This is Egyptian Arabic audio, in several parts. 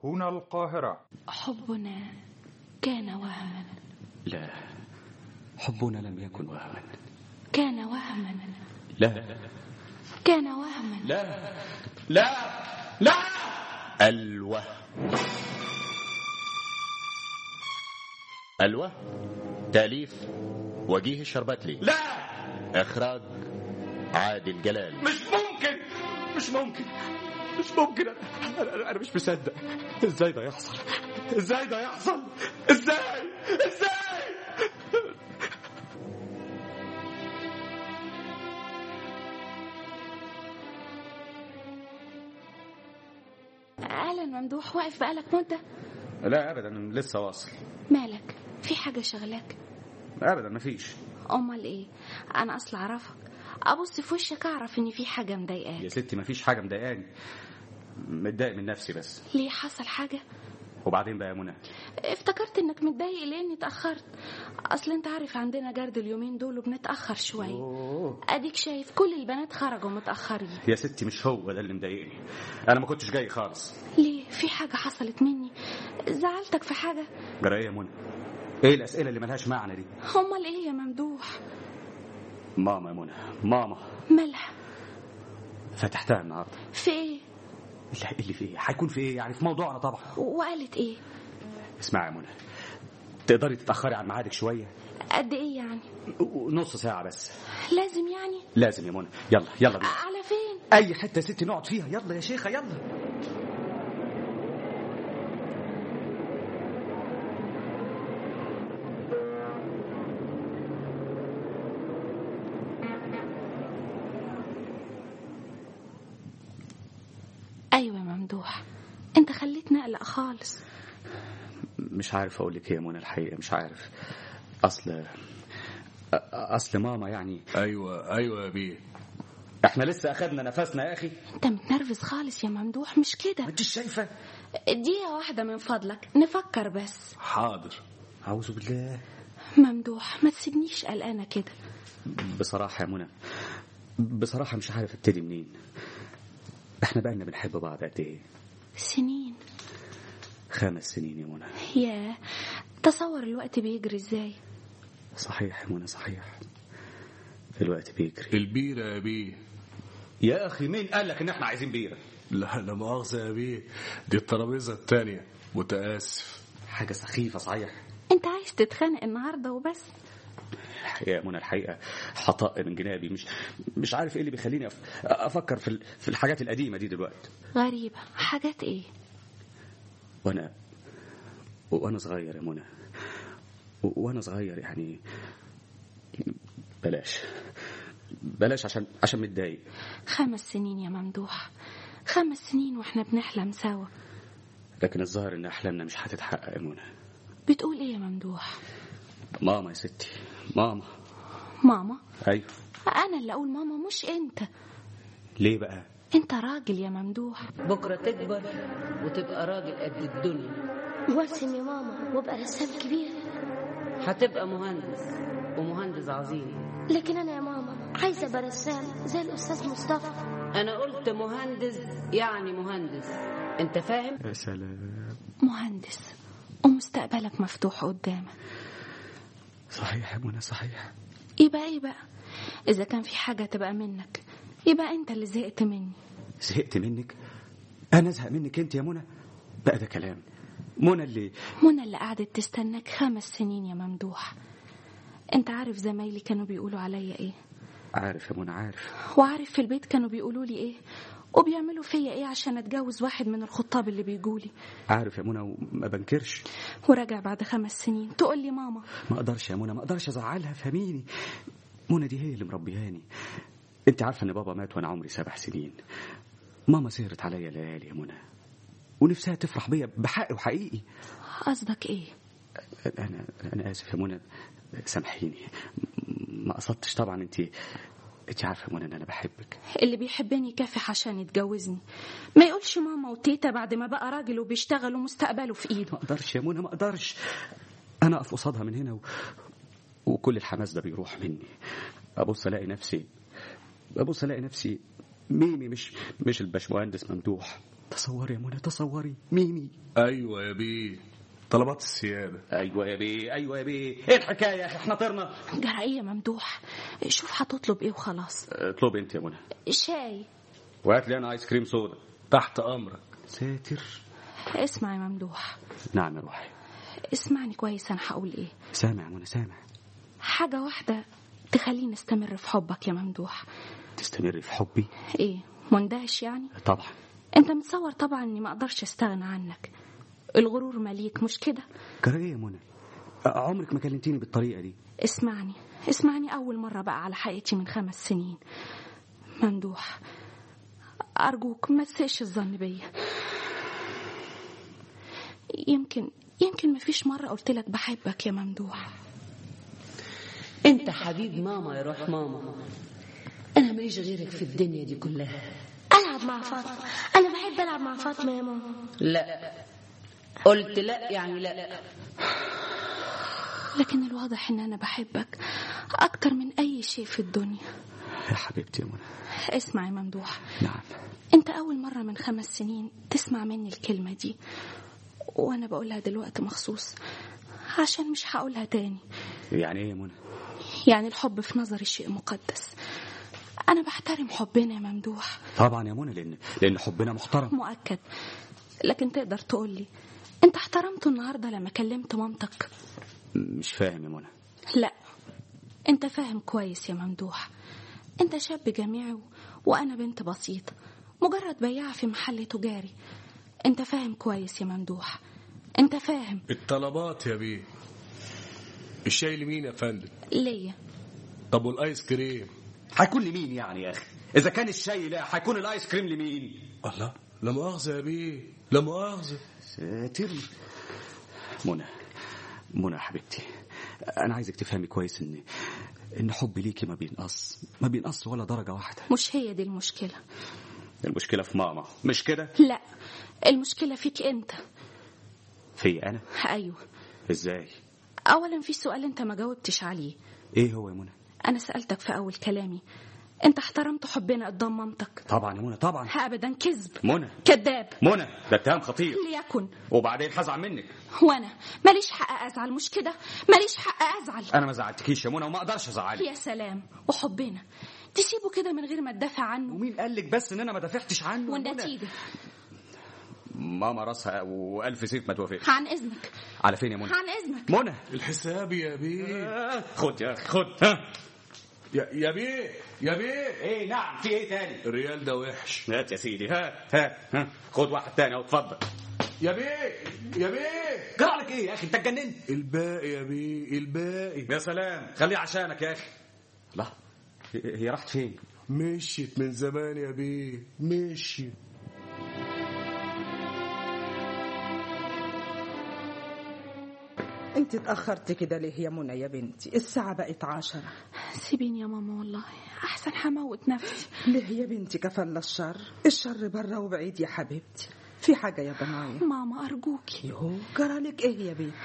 هنا القاهرة حبنا كان وهما لا حبنا لم يكن وهما كان وهما لا كان وهما لا لا لا الوه الوه تأليف وجيه الشربتلي لا إخراج عادل جلال مش ممكن مش ممكن مش ممكن انا انا, أنا مش مصدق ازاي ده يحصل ازاي ده يحصل ازاي ازاي اهلا ممدوح واقف بقالك مده لا ابدا لسه واصل مالك في حاجه شغلاك ابدا مفيش امال ايه انا اصل اعرفك ابص في وشك اعرف ان في حاجه مضايقاك يا ستي مفيش حاجه مضايقاني متضايق من نفسي بس ليه حصل حاجه وبعدين بقى يا منى افتكرت انك متضايق لاني اتاخرت اصل انت عارف عندنا جرد اليومين دول وبنتاخر شويه أوه. اديك شايف كل البنات خرجوا متاخرين يا ستي مش هو ده اللي مضايقني انا ما كنتش جاي خالص ليه في حاجه حصلت مني زعلتك في حاجه جرى ايه يا منى ايه الاسئله اللي ملهاش معنى دي امال ايه يا ممدوح ماما يا منى ماما مالها فتحتها النهارده في ايه لا اللي فيه هيكون في ايه يعني في موضوعنا طبعا وقالت ايه اسمعي يا منى تقدري تتاخري عن ميعادك شويه قد ايه يعني نص ساعه بس لازم يعني لازم يا منى يلا يلا بينا على فين اي حته يا ستي نقعد فيها يلا يا شيخه يلا ايوه يا ممدوح انت خليتني اقلق خالص مش عارف اقول لك ايه يا منى الحقيقه مش عارف اصل اصل ماما يعني ايوه ايوه يا بيه احنا لسه اخدنا نفسنا يا اخي انت متنرفز خالص يا ممدوح مش ما كده انتش شايفه دقيقه واحده من فضلك نفكر بس حاضر اعوذ بالله ممدوح ما تسيبنيش قلقانه كده بصراحه يا منى بصراحه مش عارف ابتدي منين احنا بقالنا بنحب بعض قد ايه سنين خمس سنين يا منى يا تصور الوقت بيجري ازاي صحيح يا منى صحيح الوقت بيجري البيرة يا بيه يا اخي مين قال لك ان احنا عايزين بيره لا لا مؤاخذة يا بيه دي الترابيزة التانية متأسف حاجه سخيفه صحيح انت عايز تتخانق النهارده وبس الحقيقه يا منى الحقيقه حطاء من جنابي مش مش عارف ايه اللي بيخليني أف... افكر في ال- في الحاجات القديمه دي دلوقتي غريبه حاجات ايه وانا وانا صغير يا منى و- وانا صغير يعني بلاش بلاش عشان عشان متضايق خمس سنين يا ممدوح خمس سنين واحنا بنحلم سوا لكن الظاهر ان احلامنا مش هتتحقق يا منى بتقول ايه يا ممدوح ماما يا ستي ماما ماما ايوه انا اللي اقول ماما مش انت ليه بقى انت راجل يا ممدوح بكرة تكبر وتبقى راجل قد الدنيا وارسم يا ماما وابقى رسام كبير هتبقى مهندس ومهندس عظيم لكن انا يا ماما عايزه ابقى رسام زي الاستاذ مصطفى أنا قلت مهندس يعني مهندس أنت فاهم؟ يا سلام مهندس ومستقبلك مفتوح قدامك صحيح يا منى صحيح يبقى ايه بقى اذا كان في حاجه تبقى منك يبقى انت اللي زهقت مني زهقت منك انا ازهق منك انت يا منى بقى ده كلام منى اللي منى اللي قعدت تستناك خمس سنين يا ممدوح انت عارف زمايلي كانوا بيقولوا عليا ايه عارف يا منى عارف وعارف في البيت كانوا بيقولوا لي ايه وبيعملوا فيا ايه عشان اتجوز واحد من الخطاب اللي بيجولي عارف يا منى وما بنكرش وراجع بعد خمس سنين تقول لي ماما ما اقدرش يا منى ما اقدرش ازعلها فهميني منى دي هي اللي مربياني انت عارفه ان بابا مات وانا عمري سبع سنين ماما سهرت عليا ليالي يا منى ونفسها تفرح بيا بحق وحقيقي قصدك ايه انا انا اسف يا منى سامحيني ما قصدتش طبعا انت انت عارفه يا منى ان انا بحبك اللي بيحبني كافح عشان يتجوزني ما يقولش ماما وتيتا بعد ما بقى راجل وبيشتغل ومستقبله في ايده ما اقدرش يا منى ما اقدرش انا اقف قصادها من هنا و... وكل الحماس ده بيروح مني ابص الاقي نفسي ابص الاقي نفسي ميمي مش مش الباشمهندس ممدوح تصوري يا منى تصوري ميمي ايوه يا بيه طلبات السياده ايوه يا بيه ايوه يا بيه ايه الحكايه يا اخي احنا طرنا جرأية ممدوح شوف هتطلب ايه وخلاص اطلبي انت يا منى شاي وهات لي انا ايس كريم سودا تحت امرك ساتر اسمع يا ممدوح نعم يا روحي اسمعني كويس انا هقول ايه سامع يا منى سامع حاجة واحدة تخليني استمر في حبك يا ممدوح تستمري في حبي ايه مندهش يعني طبعا انت متصور طبعا اني ما اقدرش استغنى عنك الغرور مليك مش كده جرى ايه يا منى عمرك ما كلمتيني بالطريقه دي اسمعني اسمعني اول مرة بقى على حقيقتي من خمس سنين ممدوح ارجوك ما تسيش الظن بيا يمكن يمكن مفيش مرة قلت لك بحبك يا ممدوح انت حبيب ماما يا روح ماما انا ماليش غيرك في الدنيا دي كلها ألعب مع فاطمة أنا بحب ألعب مع فاطمة يا ماما لا قلت لا يعني لا لكن الواضح ان انا بحبك اكتر من اي شيء في الدنيا يا حبيبتي يا منى اسمع يا ممدوح نعم انت اول مرة من خمس سنين تسمع مني الكلمة دي وانا بقولها دلوقتي مخصوص عشان مش هقولها تاني يعني ايه يا منى يعني الحب في نظري شيء مقدس انا بحترم حبنا يا ممدوح طبعا يا منى لان لان حبنا محترم مؤكد لكن تقدر تقولي انت احترمته النهارده لما كلمت مامتك مش فاهم يا منى لا انت فاهم كويس يا ممدوح انت شاب جامعي و- وانا بنت بسيطة مجرد بياعة في محل تجاري انت فاهم كويس يا ممدوح انت فاهم الطلبات يا بيه الشاي لمين يا فندم ليا طب والايس كريم هيكون لمين يعني يا اخي اذا كان الشاي لا هيكون الايس كريم لمين الله لا مؤاخذه يا بيه لا مؤاخذه ساتر منى منى يا حبيبتي انا عايزك تفهمي كويس ان ان حبي ليكي ما بينقص ما بينقص ولا درجه واحده مش هي دي المشكلة المشكله في ماما مش كده لا المشكلة فيك انت في انا ايوه ازاي اولا في سؤال انت ما جاوبتش عليه ايه هو يا منى انا سألتك في اول كلامي انت احترمت حبنا قدام مامتك طبعا يا منى طبعا ابدا كذب منى كذاب منى ده اتهام خطير ليكن وبعدين هزعل منك وانا ماليش حق ازعل مش كده ماليش حق ازعل انا ما زعلتكيش يا منى وما اقدرش ازعلك يا سلام وحبنا تسيبه كده من غير ما تدافع عنه ومين قال لك بس ان انا ما دافعتش عنه يا منى؟ والنتيجة ماما راسها والف سيف ما توافقش عن اذنك على فين يا منى عن اذنك منى الحساب يا بيه آه، خد يا اخي خد ها يا, يا بيه يا بيه ايه نعم في ايه تاني الريال ده وحش هات يا سيدي هات هات ها خد واحد تاني اهو اتفضل يا بيه يا بيه جرى لك ايه يا اخي انت اتجننت الباقي يا بيه الباقي يا سلام خليه عشانك يا اخي لا هي راحت فين مشيت من زمان يا بيه مشيت انت اتأخرت كده ليه يا منى يا بنتي الساعة بقت عشرة سيبيني يا ماما والله احسن هموت نفسي ليه يا بنتي كفلنا الشر الشر بره وبعيد يا حبيبتي في حاجة يا ضنايا ماما ارجوكي يهو جرالك ايه يا بنتي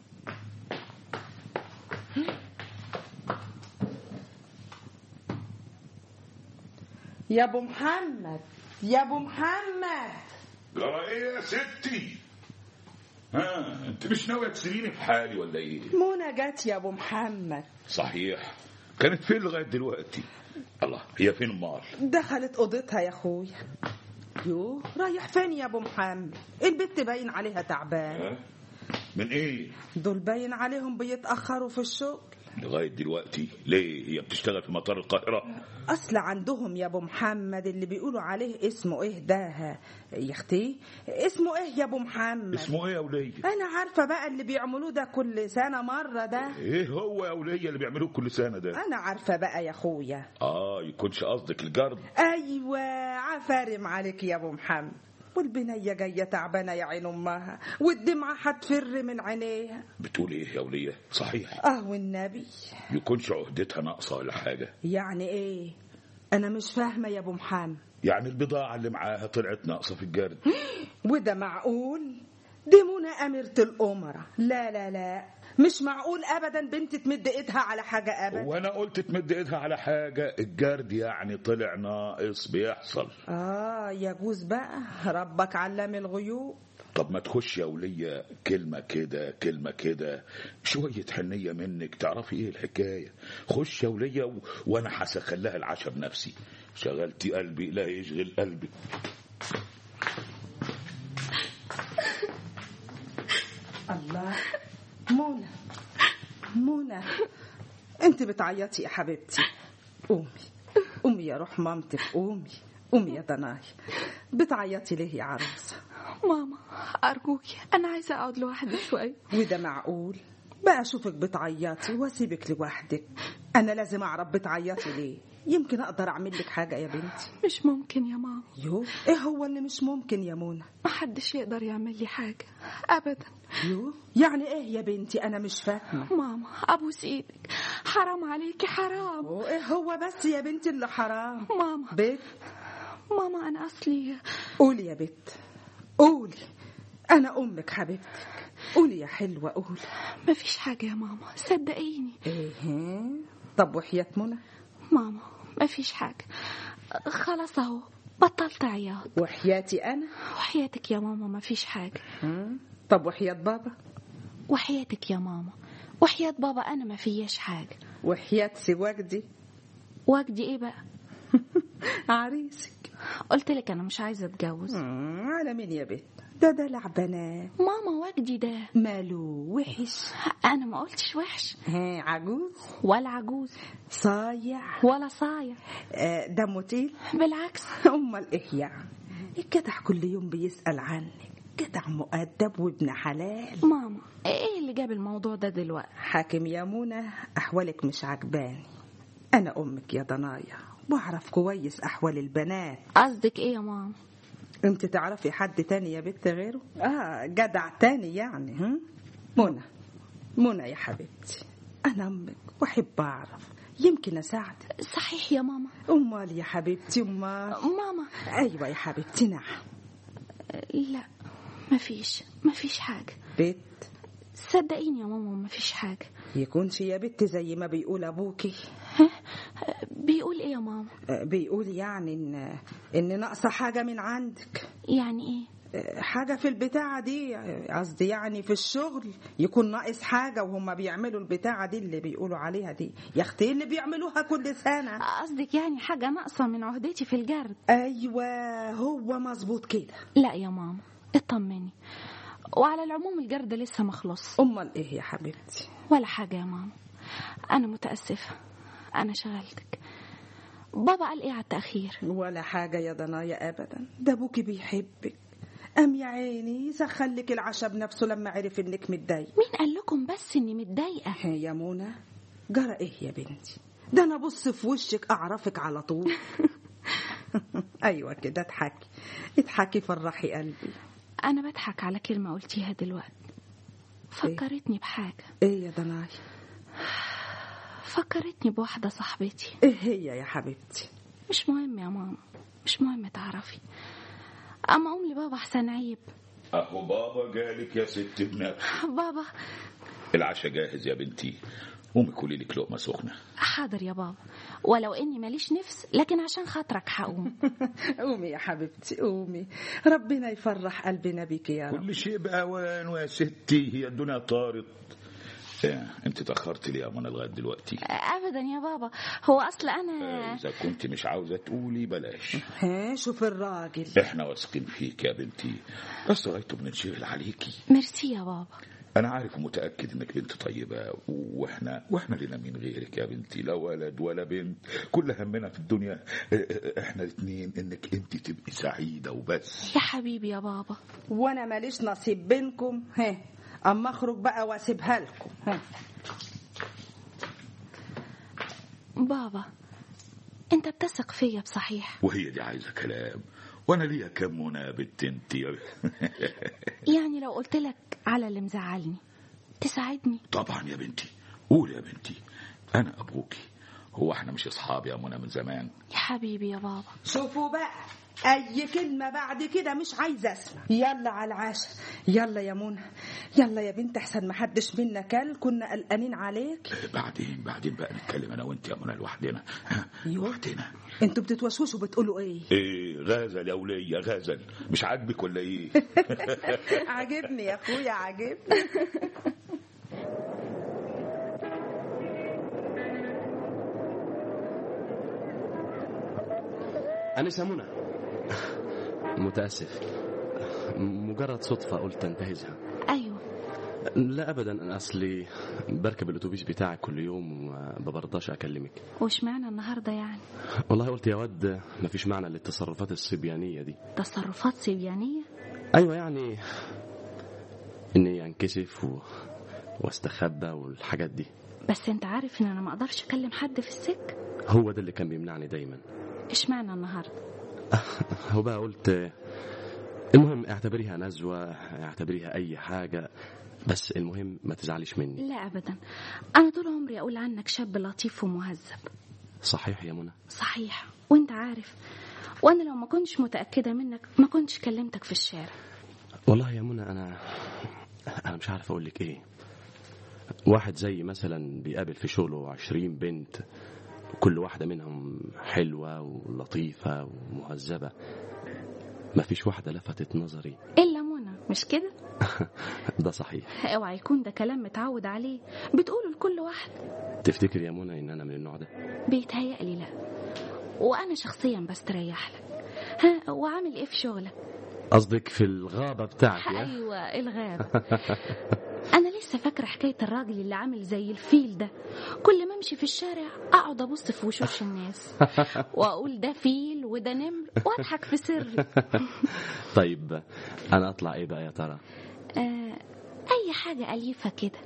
يا ابو محمد يا ابو محمد جرى ايه يا ستي ها انت مش ناويه تسيبيني في حالي ولا ايه منى جت يا ابو محمد صحيح كانت فين لغايه دلوقتي الله هي فين امال دخلت اوضتها يا اخويا يو رايح فين يا ابو محمد البت باين عليها تعبان ها من ايه دول باين عليهم بيتاخروا في الشغل لغايه دلوقتي ليه هي بتشتغل في مطار القاهره اصل عندهم يا ابو محمد اللي بيقولوا عليه اسمه ايه ده يا اختي اسمه ايه يا ابو محمد اسمه ايه يا وليه انا عارفه بقى اللي بيعملوه ده كل سنه مره ده ايه هو يا وليه اللي بيعملوه كل سنه ده انا عارفه بقى يا اخويا اه يكونش قصدك الجرد ايوه عفارم عليك يا ابو محمد والبنية جاية تعبانة يا عين أمها والدمعة هتفر من عينيها بتقول ايه يا وليه صحيح اه والنبي يكونش عهدتها ناقصه ولا حاجه يعني ايه أنا مش فاهمة يا أبو محمد يعني البضاعه اللي معاها طلعت ناقصه في الجرد وده معقول دي منى أميرة الأمراء لا لا لا مش معقول أبدا بنت تمد إيدها على حاجة أبدا وانا قلت تمد ايدها على حاجة الجرد يعني طلع ناقص بيحصل آه يجوز بقى ربك علام الغيوب طب ما تخش يا ولية كلمة كده كلمة كده شوية حنية منك تعرفي ايه الحكاية خش يا ولية و... وانا هسخلها العشاء بنفسي شغلتي قلبي لا يشغل قلبي الله منى منى انت بتعيطي يا حبيبتي قومي قومي يا روح مامتك قومي قومي يا ضناي بتعيطي ليه يا عروسه ماما أرجوكي أنا عايزة أقعد لوحدي شوية وده معقول بقى اشوفك بتعيطي واسيبك لوحدك انا لازم اعرف بتعيطي ليه يمكن اقدر اعمل لك حاجه يا بنتي مش ممكن يا ماما يو ايه هو اللي مش ممكن يا منى محدش يقدر يعمل لي حاجة أبدا يو يعني ايه يا بنتي انا مش فاهمه ماما أبوس إيدك حرام عليكي حرام وايه هو بس يا بنتي اللي حرام ماما بيت ماما أنا أصلي قولي يا بت قولي انا امك حبيبتك قولي يا حلوه قولي مفيش حاجة يا ماما صدقيني ايه طب وحياة منى ماما مفيش حاجة خلاص أهو بطلت عياط وحياتي انا وحياتك يا ماما مفيش حاجة هم؟ طب وحياة بابا وحياتك يا ماما وحياة بابا أنا ما فياش حاجة وحياة سواك دي وجدي إيه بقى عريسك قلت لك أنا مش عايزة أتجوز مم، على مين يا بت ده دلع بنات ماما وجدي ده ماله وحش أنا ما قلتش وحش ها عجوز ولا عجوز صايع ولا صايع آه، دمه تقيل بالعكس امال ايه يعني الجدع كل يوم بيسأل عنك جدع مؤدب وابن حلال ماما إيه اللي جاب الموضوع ده دلوقتي حاكم يا منى احوالك مش عجباني انا امك يا ضنايا واعرف كويس احوال البنات قصدك إيه يا ماما انت تعرفي حد تاني يا بنت غيره اه جدع تاني يعني هم منى منى يا حبيبتي انا امك واحب اعرف يمكن اساعدك صحيح يا ماما امال يا حبيبتي امال ماما ايوه يا حبيبتي نعم لا مفيش مفيش حاجة بيت صدقيني يا ماما مفيش حاجة يكونش يا بنت زي ما بيقول ابوكي بيقول إيه يا ماما آه، بيقول يعني ان ان ناقصه حاجه من عندك يعني إيه آه، حاجه في البتاعه دي آه، قصدي يعني في الشغل يكون ناقص حاجه وهم بيعملوا البتاعه دي اللي بيقولوا عليها دي يا اختي اللي بيعملوها كل سنه قصدك يعني حاجة ناقصة من عهدتي في الجرد ايوه هو مظبوط كده لا يا ماما اطمني وعلى العموم الجرد لسه مخلص امال ايه يا حبيبتي ولا حاجة يا ماما أنا متأسفة أنا شغلتك بابا قال إيه على التأخير ولا حاجه يا ضنايا ابدا ده ابوكي بيحبك ام يا عيني سخلك العشاء بنفسه لما عرف انك متضايق مين قال لكم بس إني متضايقة هي يا منى جرى ايه يا بنتي ده انا بص في وشك اعرفك على طول ايوه كده اضحكي اضحكي فرحي قلبي أنا بضحك على كلمة قلتيها دلوقتي فكرتني بحاجة ايه يا ضناي فكرتني بواحدة صاحبتي ايه هي يا حبيبتي مش مهم يا ماما مش مهم تعرفي أما أقوم لبابا أحسن عيب اهو بابا جالك يا ست بنفسه بابا العشاء جاهز يا بنتي قومي كلي لك لقمه سخنه حاضر يا بابا ولو إني ماليش نفس لكن عشان خاطرك هقوم قومي يا حبيبتي قومي ربنا يفرح قلبنا بيك يا رب كل شيء باوان ويا ستي هي الدنيا طارت إيه، انت تاخرت ليه يا منى لغايه دلوقتي أبدا يا بابا هو أصل أنا اذا كنت مش عاوزه تقولي بلاش ها شوف الراجل احنا واثقين فيك يا بنتي بس غايته بننشغل عليكي ميرسي يا بابا انا عارف ومتاكد انك بنت طيبه واحنا واحنا لنا من غيرك يا بنتي لا ولد ولا بنت كل همنا في الدنيا اه، اه، احنا الاثنين انك انت تبقي سعيده وبس يا حبيبي يا بابا وانا ماليش نصيب بينكم ها اما اخرج بقى واسيبها لكم ها بابا أنت بتثق فيا بصحيح وهي دي عايزه كلام وانا ليا كم منى يا بنت انت يعني لو قلت لك على اللي مزعلني تساعدني طبعا يا بنتي قول يا بنتي انا ابوكي هو احنا مش اصحاب يا منى من زمان يا حبيبي يا بابا شوفوا بقى اي كلمه بعد كده مش عايزه اسمع يلا على العشاء يلا يا منى يلا يا بنت احسن ما حدش منا كل كنا قلقانين عليك بعدين بعدين بقى نتكلم انا وانت يا منى لوحدنا ها لوحدنا انتوا بتتوشوشوا بتقولوا ايه ايه غازل يا ولية غازل مش عاجبك ولا ايه عاجبني يا اخويا عاجبني أنسة منى متأسف مجرد صدفة قلت انتهزها ايوه لا أبدا أنا أصلي بركب الأتوبيس بتاعك كل يوم وما برضاش أكلمك وش معنى النهارده يعني والله قلت يا واد مفيش معنى للتصرفات الصبيانية دي تصرفات صبيانيه أيوة يعني إني أنكسف و... واستخبى والحاجات دي بس انت عارف ان انا ما اقدرش اكلم حد في السك هو ده اللي كان بيمنعني دايما ايش معنى النهارده هو بقى قلت المهم اعتبريها نزوة اعتبريها أي حاجة بس المهم ما تزعليش مني لا ابدا انا طول عمري اقول عنك شاب لطيف ومهذب صحيح يا منى صحيح وانت عارف وانا لو ما كنتش متاكده منك ما كنتش كلمتك في الشارع والله يا منى أنا أنا مش عارف أقول لك إيه واحد زي مثلا بيقابل في شغله عشرين بنت كل واحدة منهم حلوة ولطيفة ومهذبة ما فيش واحدة لفتت نظري الا منى مش كده ده صحيح اوعى يكون ده كلام متعود عليه بتقوله لكل واحد تفتكر يا منى إن أنا من النوع ده بيتهيألي لا وانا شخصيا بستريح لك ها وعامل ايه في شغلك قصدك في الغابة بتاعتي ها؟ ايوه الغاب انا لسه فاكره حكايه الراجل اللي عامل زي الفيل ده كل ما امشي في الشارع اقعد ابص في وشوش الناس واقول ده فيل وده نمر واضحك في سري طيب أنا أطلع إيه بقى يا ترى آه اي حاجه اليفه كده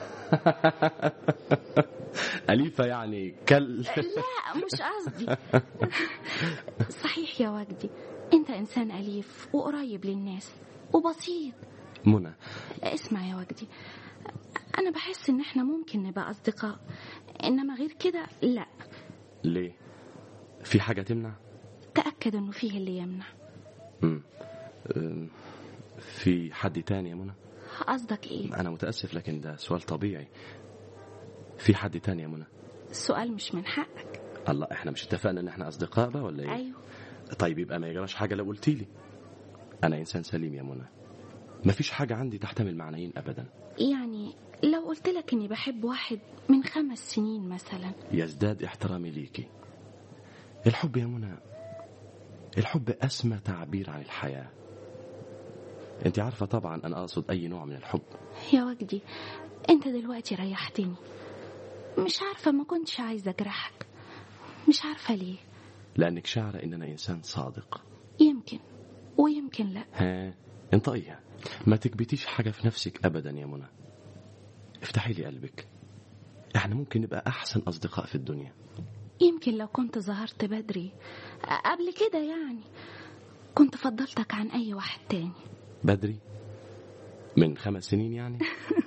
أليفة يعني كل لا مش قصدي صحيح يا وجدي انت انسان اليف وقريب للناس وبسيط منى اسمع يا وجدي انا بحس ان احنا ممكن نبقى اصدقاء انما غير كده لا ليه في حاجة تمنع تاكد انه فيه اللي يمنع مم. أم، في حد تاني يا منى قصدك ايه أنا متأسف لكن ده سؤال طبيعي في حد تاني يا منى السؤال مش من حقك الله احنا مش اتفقنا ان احنا اصدقاء بقى ولا ايه ايوه طيب يبقى ما يجراش حاجه لو قلتي لي انا انسان سليم يا منى مفيش حاجه عندي تحتمل معنيين ابدا يعني لو قلت لك اني بحب واحد من خمس سنين مثلا يزداد احترامي ليكي الحب يا منى الحب اسمى تعبير عن الحياه انت عارفه طبعا انا اقصد اي نوع من الحب يا وجدي انت دلوقتي ريحتني مش عارفه ما كنتش عايزه اجرحك مش عارفه ليه لانك شاعره ان انا انسان صادق يمكن ويمكن لا ها انطقيها ما تكبتيش حاجه في نفسك ابدا يا منى افتحي لي قلبك احنا ممكن نبقى احسن اصدقاء في الدنيا يمكن لو كنت ظهرت بدري قبل كده يعني كنت فضلتك عن اي واحد تاني بدري من خمس سنين يعني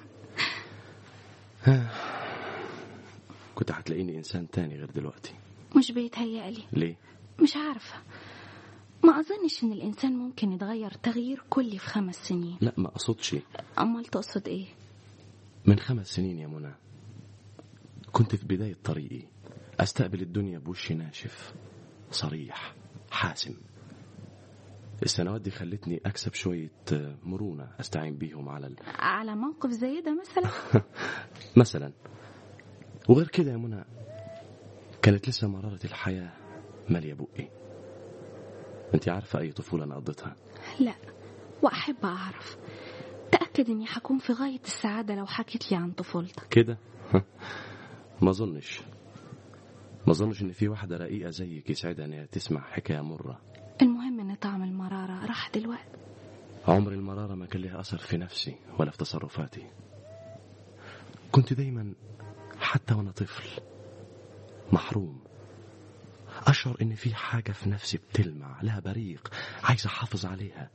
كنت هتلاقيني انسان تاني غير دلوقتي مش بيتهيألي ليه مش عارفة ما أظنش إن الإنسان ممكن يتغير تغيير كلي في خمس سنين لا ما اقصدش أمال تقصد إيه؟ من خمس سنين يا منى كنت في بداية طريقي استقبل الدنيا بوش ناشف صريح حاسم السنوات دي خلتني اكسب شوية مرونة استعين بيهم على ال... على موقف زي ده مثلا مثلا وغير كده يا منى كانت لسه مرارة الحياة مالية بقي انت عارفة اي طفولة انا قضيتها لا وأحب أعرف تأكد إني حكون في غاية السعادة لو حكيت لي عن طفولتك كده ما اظنش ما اظنش ان في واحدة رقيقة زيك يسعدها انها تسمع حكاية مرة المهم إن طعم المرارة راح دلوقتي عمر المرارة ما كان لها أثر في نفسي ولا في تصرفاتي كنت دايما حتى وأنا طفل محروم أشعر إن في حاجة في نفسي بتلمع لها بريق عايز أحافظ عليها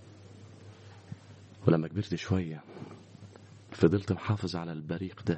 ولما كبرت شوية فضلت محافظ على البريق ده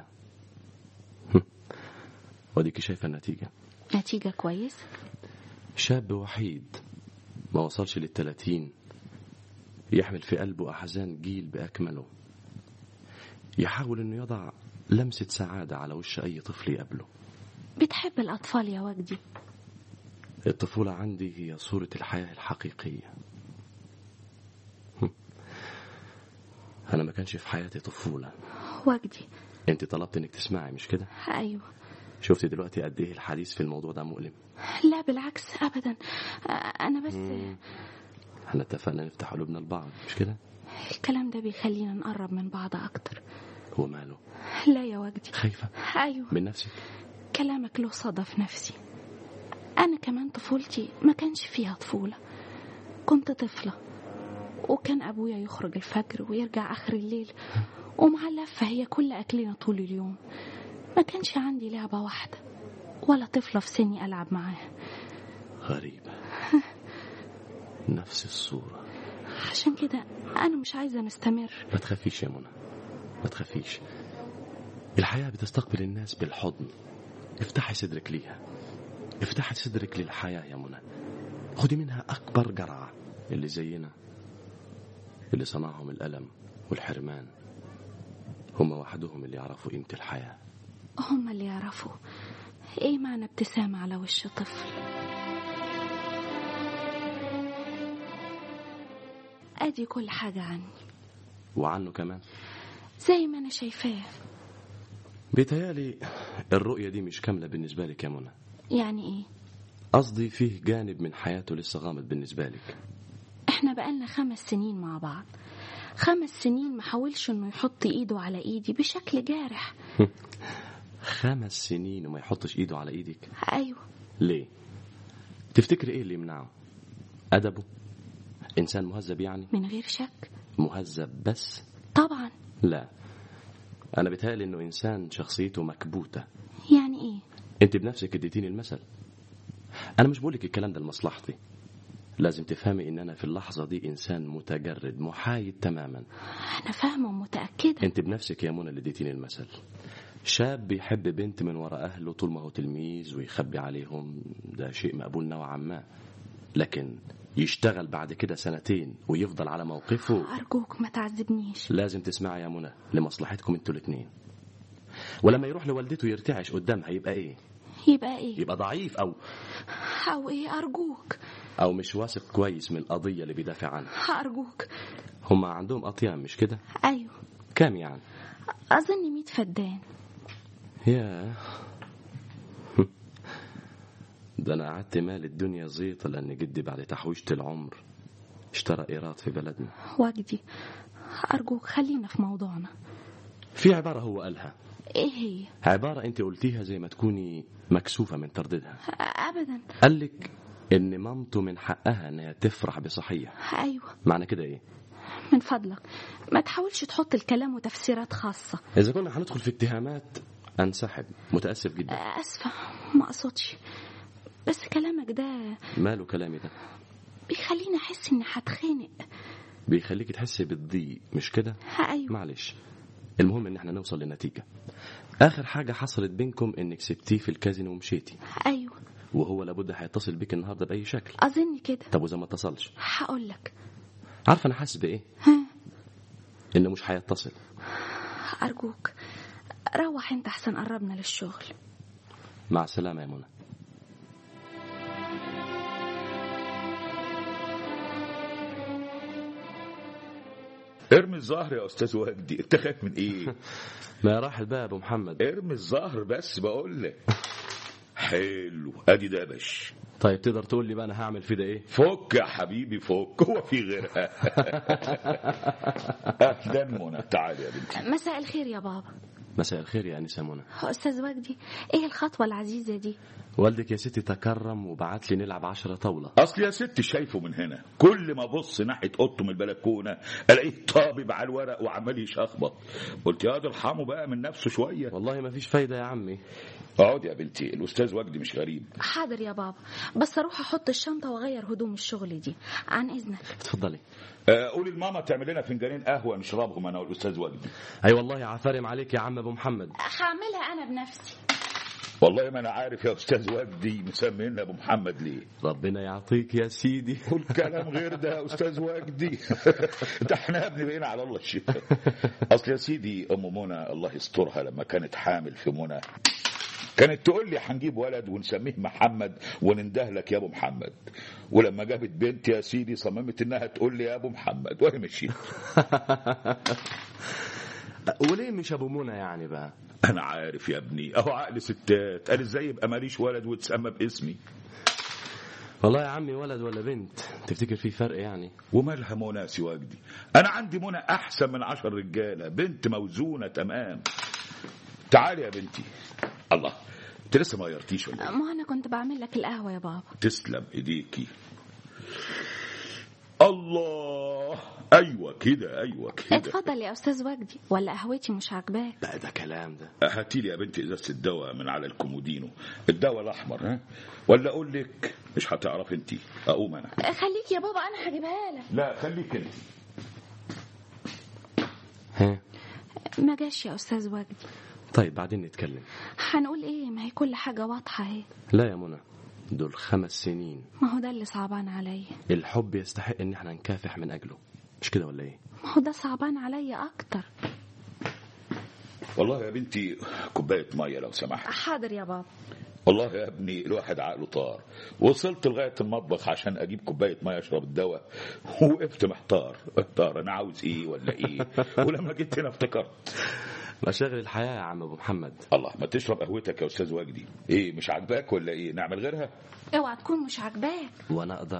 وديكي شايفة النتيجة نتيجة كويسة شاب وحيد ما وصلش للتلاتين يحمل في قلبه أحزان جيل بأكمله يحاول أنه يضع لمسة سعادة على وش أي طفل يقابله بتحب الأطفال يا وجدي الطفولة عندي هي صورة الحياة الحقيقية هم. أنا ما كانش في حياتي طفولة وجدي أنت طلبت إنك تسمعي مش كده أيوة شفتي دلوقتي قد إيه الحديث في الموضوع ده مؤلم لا بالعكس أبدا أنا بس احنا اتفقنا نفتح قلوبنا لبعض مش كده الكلام ده بيخلينا نقرب من بعض أكتر هو ماله لا يا وجدي خايفة أيوة من نفسك كلامك له صدى في نفسي أنا كمان طفولتي ما كانش فيها طفولة كنت طفلة وكان أبويا يخرج الفجر ويرجع آخر الليل ومع اللفة هي كل أكلنا طول اليوم ما كانش عندي لعبة واحدة ولا طفلة في سني ألعب معاها غريبة نفس الصورة عشان كده أنا مش عايزة نستمر ما تخافيش يا منى ما تخافيش الحياة بتستقبل الناس بالحضن افتحي صدرك ليها افتحي صدرك للحياة يا منى خدي منها أكبر جرعة اللي زينا اللي صنعهم الألم والحرمان هم وحدهم اللي يعرفوا قيمة الحياة هم اللي يعرفوا ايه معنى ابتسامة على وش طفل ادي كل حاجة عني وعنه كمان زي ما انا شايفاه بيتهيألي الرؤية دي مش كاملة بالنسبة لك يا منى يعني ايه قصدي فيه جانب من حياته لسه غامض بالنسبة لك احنا بقالنا خمس سنين مع بعض خمس سنين ما حاولش انه يحط ايده على ايدي بشكل جارح خمس سنين وما يحطش ايده على ايدك ايوه ليه تفتكر ايه اللي يمنعه ادبه انسان مهذب يعني من غير شك مهذب بس طبعا لا انا بتهيألي انه انسان شخصيته مكبوته يعني ايه انت بنفسك اديتيني المثل انا مش بقولك الكلام ده لمصلحتي لازم تفهمي ان انا في اللحظه دي انسان متجرد محايد تماما انا فاهمه ومتاكده انت بنفسك يا منى اللي اديتيني المثل شاب بيحب بنت من وراء اهله طول ما هو تلميذ ويخبي عليهم ده شيء مقبول نوعا ما لكن يشتغل بعد كده سنتين ويفضل على موقفه ارجوك ما تعذبنيش لازم تسمعي يا منى لمصلحتكم انتوا الاثنين ولما يروح لوالدته يرتعش قدامها يبقى ايه يبقى ايه يبقى ضعيف او او ايه ارجوك او مش واثق كويس من القضيه اللي بيدافع عنها ارجوك هما عندهم اطيان مش كده ايوه كام يعني اظن ميت فدان يا ده انا قعدت مال الدنيا زيطه لان جدي بعد تحويشه العمر اشترى ايراد في بلدنا وجدي ارجوك خلينا في موضوعنا في عباره هو قالها ايه هي عباره انت قلتيها زي ما تكوني مكسوفه من ترديدها ابدا قالك ان مامته من حقها انها تفرح بصحيح ايوه معنى كده ايه من فضلك ما تحاولش تحط الكلام وتفسيرات خاصه اذا كنا هندخل في اتهامات انسحب متاسف جدا اسفه ما اقصدش بس كلامك ده ماله كلامي ده بيخليني احس اني هتخنق بيخليك تحسي بالضيق مش كده ايوه معلش المهم ان احنا نوصل لنتيجه اخر حاجه حصلت بينكم انك سبتيه في الكازينو ومشيتي ايوه وهو لابد هيتصل بيك النهارده باي شكل اظن كده طب واذا ما اتصلش هقول لك عارفه انا حاسس بايه ها انه مش هيتصل ارجوك روح انت احسن قربنا للشغل مع السلامه يا منى ارمي الظهر يا استاذ وجدي انت خايف من ايه ما راح بقى يا ابو محمد ارمي الظهر بس بقول لك حلو ادي دبش طيب تقدر تقول لي بقى انا هعمل في ده ايه فك يا حبيبي فك هو في غيرها اهلا منى تعالي يا بنتي مساء الخير يا بابا مساء الخير يا انسه منى استاذ وجدي ايه الخطوه العزيزه دي والدك يا ستي تكرم وبعت لي نلعب عشرة طاوله اصل يا ست شايفه من هنا كل ما ابص ناحيه اوضته من البلكونه الاقيه طابب على الورق وعمال يشخبط قلت يا ده ارحمه بقى من نفسه شويه والله ما فيش فايده يا عمي اقعد يا بنتي الاستاذ وجدي مش غريب حاضر يا بابا بس اروح احط الشنطه واغير هدوم الشغل دي عن اذنك اتفضلي آه، قولي لماما تعمل لنا فنجانين قهوه نشربهم انا والاستاذ وجدي اي والله عفارم عليك يا عم ابو محمد هعملها انا بنفسي والله ما انا عارف يا استاذ وجدي مسمينا ابو محمد ليه ربنا يعطيك يا سيدي والكلام غير ده يا استاذ وجدي ده احنا يا ابني بقينا على الله الشفاء اصل يا سيدي ام منى الله يسترها لما كانت حامل في منى كانت تقول لي هنجيب ولد ونسميه محمد وننده لك يا ابو محمد ولما جابت بنت يا سيدي صممت انها تقول لي يا ابو محمد وهي مشيت وليه مش ابو منى يعني بقى انا عارف يا ابني اهو عقل ستات قال ازاي يبقى ماليش ولد وتسمى باسمي والله يا عمي ولد ولا بنت تفتكر في فرق يعني ومالها منى سي وجدي انا عندي منى احسن من عشر رجاله بنت موزونه تمام تعالي يا بنتي الله انت لسه ما غيرتيش ولا إيه؟ ما انا كنت بعمل لك القهوه يا بابا تسلم ايديكي الله ايوه كده ايوه كده اتفضل يا استاذ وجدي ولا قهوتي مش عاجباك بقى ده كلام ده هاتي لي يا بنتي ازازه الدواء من على الكومودينو الدواء الاحمر ها ولا اقول لك مش هتعرف انت اقوم انا خليك يا بابا انا هجيبها لك لا خليك انت ها ما جاش يا استاذ وجدي طيب بعدين نتكلم هنقول ايه ما هي كل حاجه واضحه اهي لا يا منى دول خمس سنين ما هو ده اللي صعبان عليا الحب يستحق ان احنا نكافح من اجله مش كده ولا ايه ما هو ده صعبان عليا اكتر والله يا بنتي كوبايه ميه لو سمحت حاضر يا بابا والله يا ابني الواحد عقله طار وصلت لغايه المطبخ عشان اجيب كوبايه ميه اشرب الدواء وقفت محتار محتار انا عاوز ايه ولا ايه ولما جيت هنا افتكرت مشاغل الحياه يا عم ابو محمد الله ما تشرب قهوتك يا استاذ وجدي ايه مش عاجباك ولا ايه نعمل غيرها اوعى تكون مش عاجباك وانا اقدر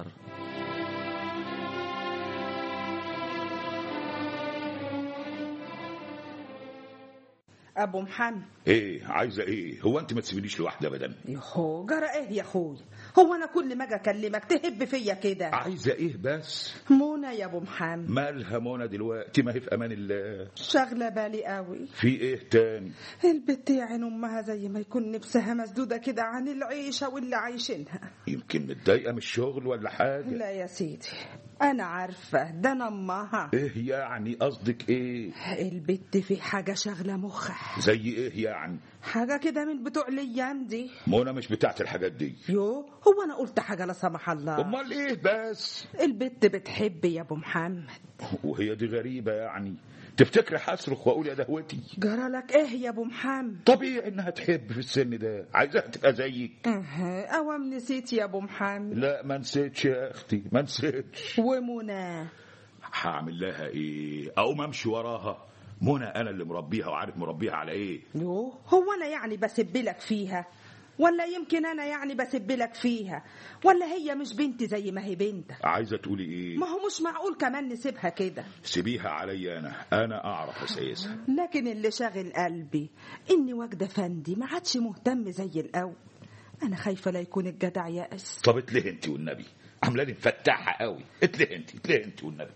ابو محمد ايه عايزه ايه هو انت ما تسيبنيش لوحدي ابدا يهو جرى ايه يا اخويا هو انا كل ما اجي اكلمك تهب فيا كده عايزه ايه بس منى يا ابو محمد مالها منى دلوقتي ما هي في امان الله شاغله بالي قوي في ايه تاني البت يا عين امها زي ما يكون نفسها مسدوده كده عن العيشه واللي عايشينها يمكن متضايقه من الشغل ولا حاجه لا يا سيدي انا عارفه ده انا امها ايه يعني قصدك ايه البت في حاجه شاغله مخها زي ايه يعني حاجه كده من بتوع الايام دي منى مش بتاعت الحاجات دي يو هو انا قلت حاجه لا سمح الله امال ايه بس البت بتحب يا ابو محمد وهي دي غريبه يعني تفتكري هصرخ واقول يا دهوتي جرى لك ايه يا ابو محمد طبيعي انها تحب في السن ده عايزاها تبقى زيك اها اوام نسيت يا ابو محمد لا ما نسيتش يا اختي ما نسيتش ومنى هعمل لها ايه اقوم امشي وراها منى انا اللي مربيها وعارف مربيها على ايه يو هو انا يعني بسب لك فيها ولا يمكن انا يعني بسب لك فيها ولا هي مش بنتي زي ما هي بنتك عايزه تقولي ايه ما هو مش معقول كمان نسيبها كده سيبيها عليا انا انا اعرف اساسها لكن اللي شاغل قلبي اني واجده فندي ما عادش مهتم زي الاول انا خايفه لا يكون الجدع يأس طب اتلهي انت والنبي عامله لي مفتحه قوي اتلهي انت اتلهي انت والنبي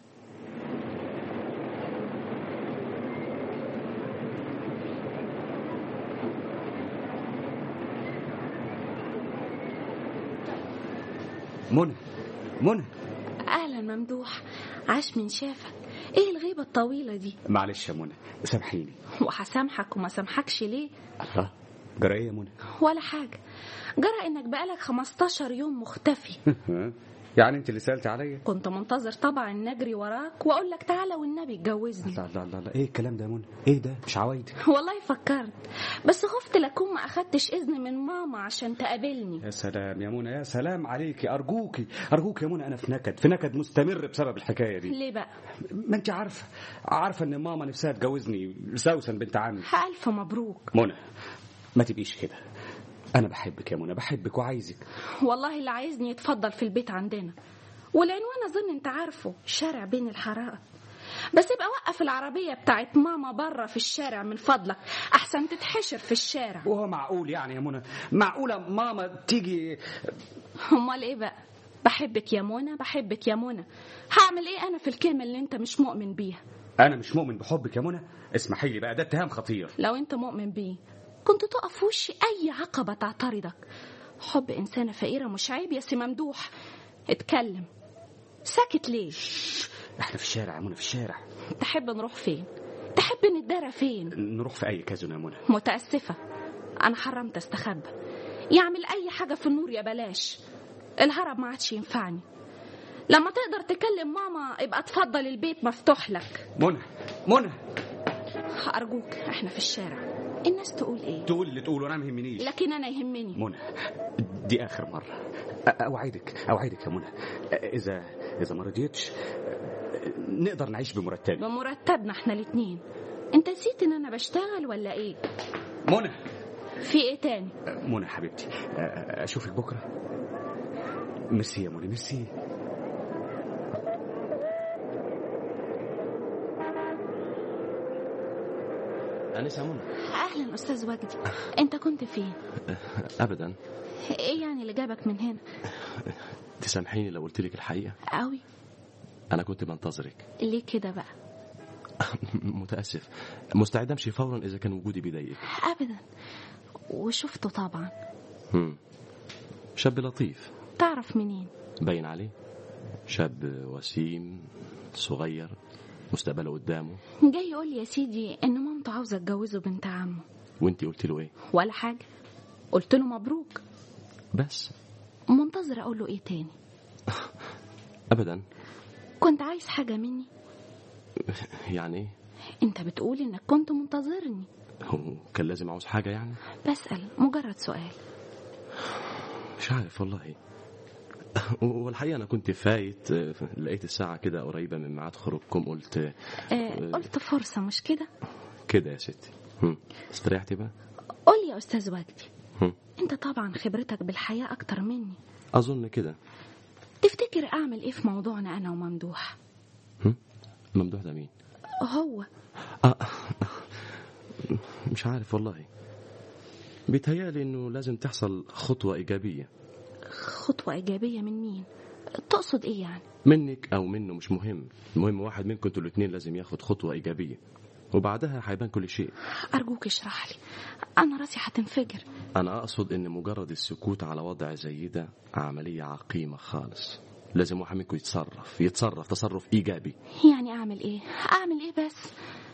منى منى اهلا ممدوح عاش من شافك ايه الغيبه الطويله دي معلش يا منى سامحيني وهسامحك وما سامحكش ليه الله جرى ايه يا منى ولا حاجه جرى انك بقالك 15 يوم مختفي يعني انت اللي سالت عليا كنت منتظر طبعا ان اجري وراك واقول لك تعالى والنبي اتجوزني لا لا لا لا ايه الكلام ده يا منى ايه ده مش عوايدك والله فكرت بس خفت لكون ما اخدتش اذن من ماما عشان تقابلني يا سلام يا منى يا سلام عليكي ارجوكي ارجوك يا منى انا في نكد في نكد مستمر بسبب الحكايه دي ليه بقى ما انت عارفه عارفه ان ماما نفسها تجوزني سوسن بنت عمي الف مبروك منى ما تبقيش كده انا بحبك يا منى بحبك وعايزك والله اللي عايزني يتفضل في البيت عندنا والعنوان اظن انت عارفه شارع بين الحرائق بس يبقى وقف العربية بتاعت ماما بره في الشارع من فضلك أحسن تتحشر في الشارع وهو معقول يعني يا منى معقولة ماما تيجي أمال إيه بقى بحبك يا منى بحبك يا منى هعمل إيه أنا في الكلمة اللي أنت مش مؤمن بيها أنا مش مؤمن بحبك يا منى اسمحي لي بقى ده اتهام خطير لو أنت مؤمن بيه كنت تقف في وشي أي عقبة تعترضك حب إنسانة فقيرة مش عيب يا سي ممدوح اتكلم ساكت ليه احنا في الشارع يا منى في الشارع تحب نروح فين تحب نتدارى فين نروح في اي كازون يا منى متأسفة انا حرمت استخبى يعمل اي حاجه في النور يا بلاش الهرب ما عادش ينفعني لما تقدر تكلم ماما يبقى اتفضل البيت مفتوح لك منى منى ارجوك احنا في الشارع الناس تقول ايه تقول اللي تقوله انا ما يهمنيش لكن انا يهمني منى دي اخر مره أ- اوعدك اوعدك يا منى اذا اذا ما رضيتش نقدر نعيش بمرتبي بمرتبنا احنا الاتنين انت نسيت ان انا بشتغل ولا ايه منى في ايه تاني منى حبيبتي اشوفك بكره ميرسي يا منى ميرسي أنسة منى اهلا استاذ وجدي انت كنت فين أبدا ايه يعني اللي جابك من هنا تسامحيني لو قلت لك الحقيقة قوي أنا كنت بنتظرك ليه كده بقى متأسف مستعد أمشي فورا إذا كان وجودي بيضايقك ابدا وشفته طبعا هم. شاب لطيف تعرف منين باين عليه شاب وسيم صغير مستقبله قدامه جاي يقول لي يا سيدي ان مامته عاوزه اتجوزه بنت عمه وانت قلت له ايه ولا حاجه قلت له مبروك بس منتظر اقول له ايه تاني ابدا كنت عايز حاجه مني يعني ايه انت بتقول انك كنت منتظرني هو كان لازم عاوز حاجه يعني بسال مجرد سؤال مش عارف والله والحقيقه انا كنت فايت لقيت الساعه كده قريبه من ميعاد خروجكم قلت آه قلت فرصه مش كده كده يا ستي هم. استريحتي بقى قول لي يا استاذ وجدي هم. انت طبعا خبرتك بالحياه اكتر مني اظن كده تفتكر اعمل ايه في موضوعنا انا وممدوح هم؟ ممدوح ده مين هو آه. مش عارف والله بيتهيألي انه لازم تحصل خطوه ايجابيه خطوه ايجابيه من مين تقصد ايه يعني منك او منه مش مهم المهم واحد منكم انتوا الاثنين لازم ياخد خطوه ايجابيه وبعدها هيبان كل شيء ارجوك اشرح لي انا راسي هتنفجر انا اقصد ان مجرد السكوت على وضع زي ده عمليه عقيمه خالص لازم واحد منكم يتصرف يتصرف تصرف ايجابي يعني اعمل ايه اعمل ايه بس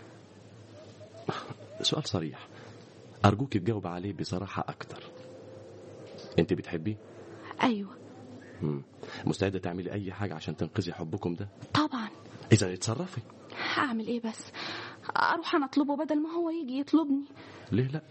سؤال صريح ارجوك تجاوب عليه بصراحه اكتر انت بتحبيه ايوه مم. مستعده تعملي اي حاجه عشان تنقذي حبكم ده طبعا اذا اتصرفي هعمل ايه بس اروح انا اطلبه بدل ما هو يجي يطلبني ليه لا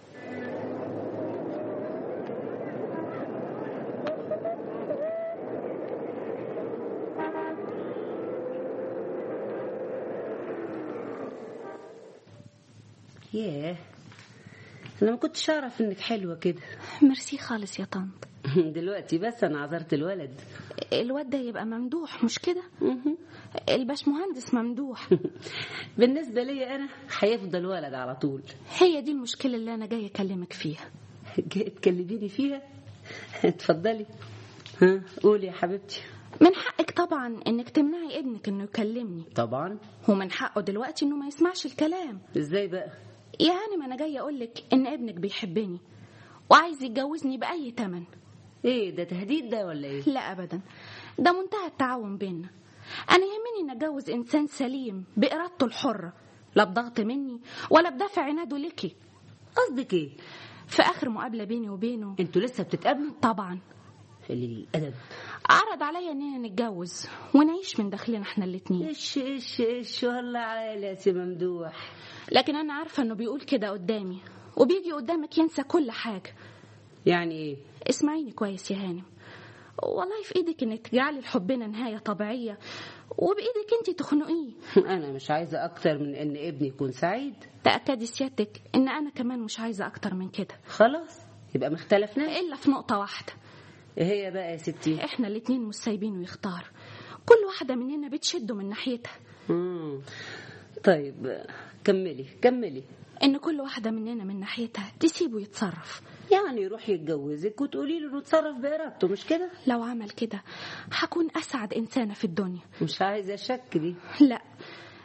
ياه انا ما كنتش اعرف انك حلوه كده ميرسي خالص يا طنط دلوقتي بس انا عذرت الولد الواد ده يبقى ممدوح مش كده الباشمهندس ممدوح بالنسبه لي انا هيفضل ولد على طول هي دي المشكله اللي انا جايه اكلمك فيها جاي تكلميني فيها اتفضلي ها قولي يا حبيبتي من حقك طبعا انك تمنعي ابنك انه يكلمني طبعا ومن حقه دلوقتي انه ما يسمعش الكلام ازاي بقى يعني ما انا جايه اقولك ان ابنك بيحبني وعايز يتجوزني باي تمن ايه ده تهديد ده ولا ايه لا ابدا ده منتهى التعاون بينا انا يهمني ان اتجوز انسان سليم بارادته الحره لا بضغط مني ولا بدافع عناده ليكي قصدك ايه في اخر مقابله بيني وبينه انتوا لسه بتتقابلوا طبعا قليل الادب عرض عليا اننا نتجوز ونعيش من داخلنا احنا الاتنين ايش ايش ايش والله عالي يا سي ممدوح لكن انا عارفه انه بيقول كده قدامي وبيجي قدامك ينسى كل حاجه يعني ايه اسمعيني كويس يا هانم والله في ايدك انك تجعلي لحبنا نهايه طبيعيه وبايدك انت تخنقيه انا مش عايزه اكتر من ان ابني يكون سعيد تاكدي سيادتك ان انا كمان مش عايزه اكتر من كده خلاص يبقى ما اختلفناش الا في نقطه واحده ايه هي بقى يا ستي احنا الاتنين مش سايبينه يختار كل واحده مننا بتشده من ناحيتها مم. طيب كملي كملي ان كل واحده مننا من ناحيتها تسيبه يتصرف يعني يروح يتجوزك وتقولي له انه يتصرف بارادته مش كده لو عمل كده هكون اسعد انسانه في الدنيا مش عايزه شك دي لا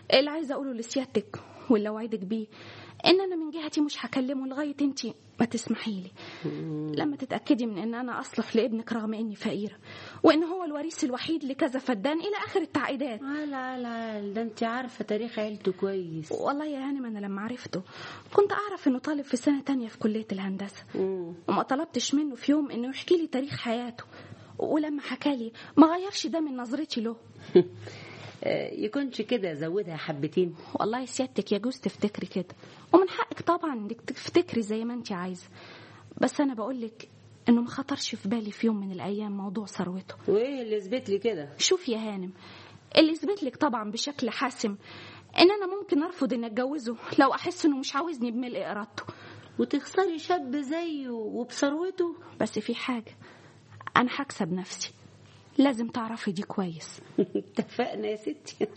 اللي عايزه اقوله لسيادتك واللي اوعدك بيه ان انا من جهتي مش هكلمه لغايه انت ما تسمحي لي لما تتاكدي من ان انا اصلح لابنك رغم اني فقيره وان هو الوريث الوحيد لكذا فدان الى اخر التعقيدات عال عال عال ده انت عارفه تاريخ عيلته كويس والله يا هانم انا لما عرفته كنت اعرف انه طالب في سنه تانية في كليه الهندسه مم. وما طلبتش منه في يوم انه يحكي لي تاريخ حياته ولما حكالي ما غيرش ده من نظرتي له آه، يكونش كده زودها حبتين والله سيادتك يجوز تفتكري كده ومن حقك طبعا انك تفتكري زي ما انت عايزه بس انا بقولك انه ما خطرش في بالي في يوم من الايام موضوع ثروته وايه اللي يثبت لي كده شوف يا هانم اللي يثبت لك طبعا بشكل حاسم ان انا ممكن ارفض ان اتجوزه لو احس انه مش عاوزني بملء ارادته وتخسري شاب زيه وبثروته بس في حاجه انا هكسب نفسي لازم تعرفي دي كويس اتفقنا يا ستي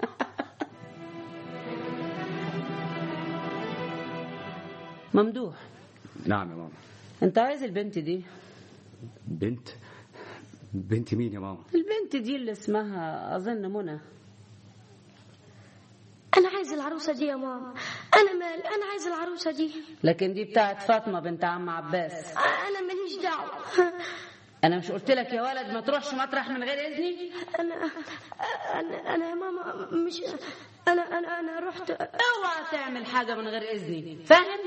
ممدوح نعم يا ماما انت عايز البنت دي بنت بنت مين يا ماما البنت دي اللي اسمها اظن منى أنا عايز العروسة دي يا ماما أنا مال أنا عايز العروسة دي لكن دي بتاعت فاطمه بنت عم عباس أنا ماليش دعوة انا مش قلت لك يا ولد ما تروحش مطرح من غير اذني أنا أنا أنا يا ماما مش أنا أنا أنا رحت اوعى تعمل حاجه من غير اذني فاهم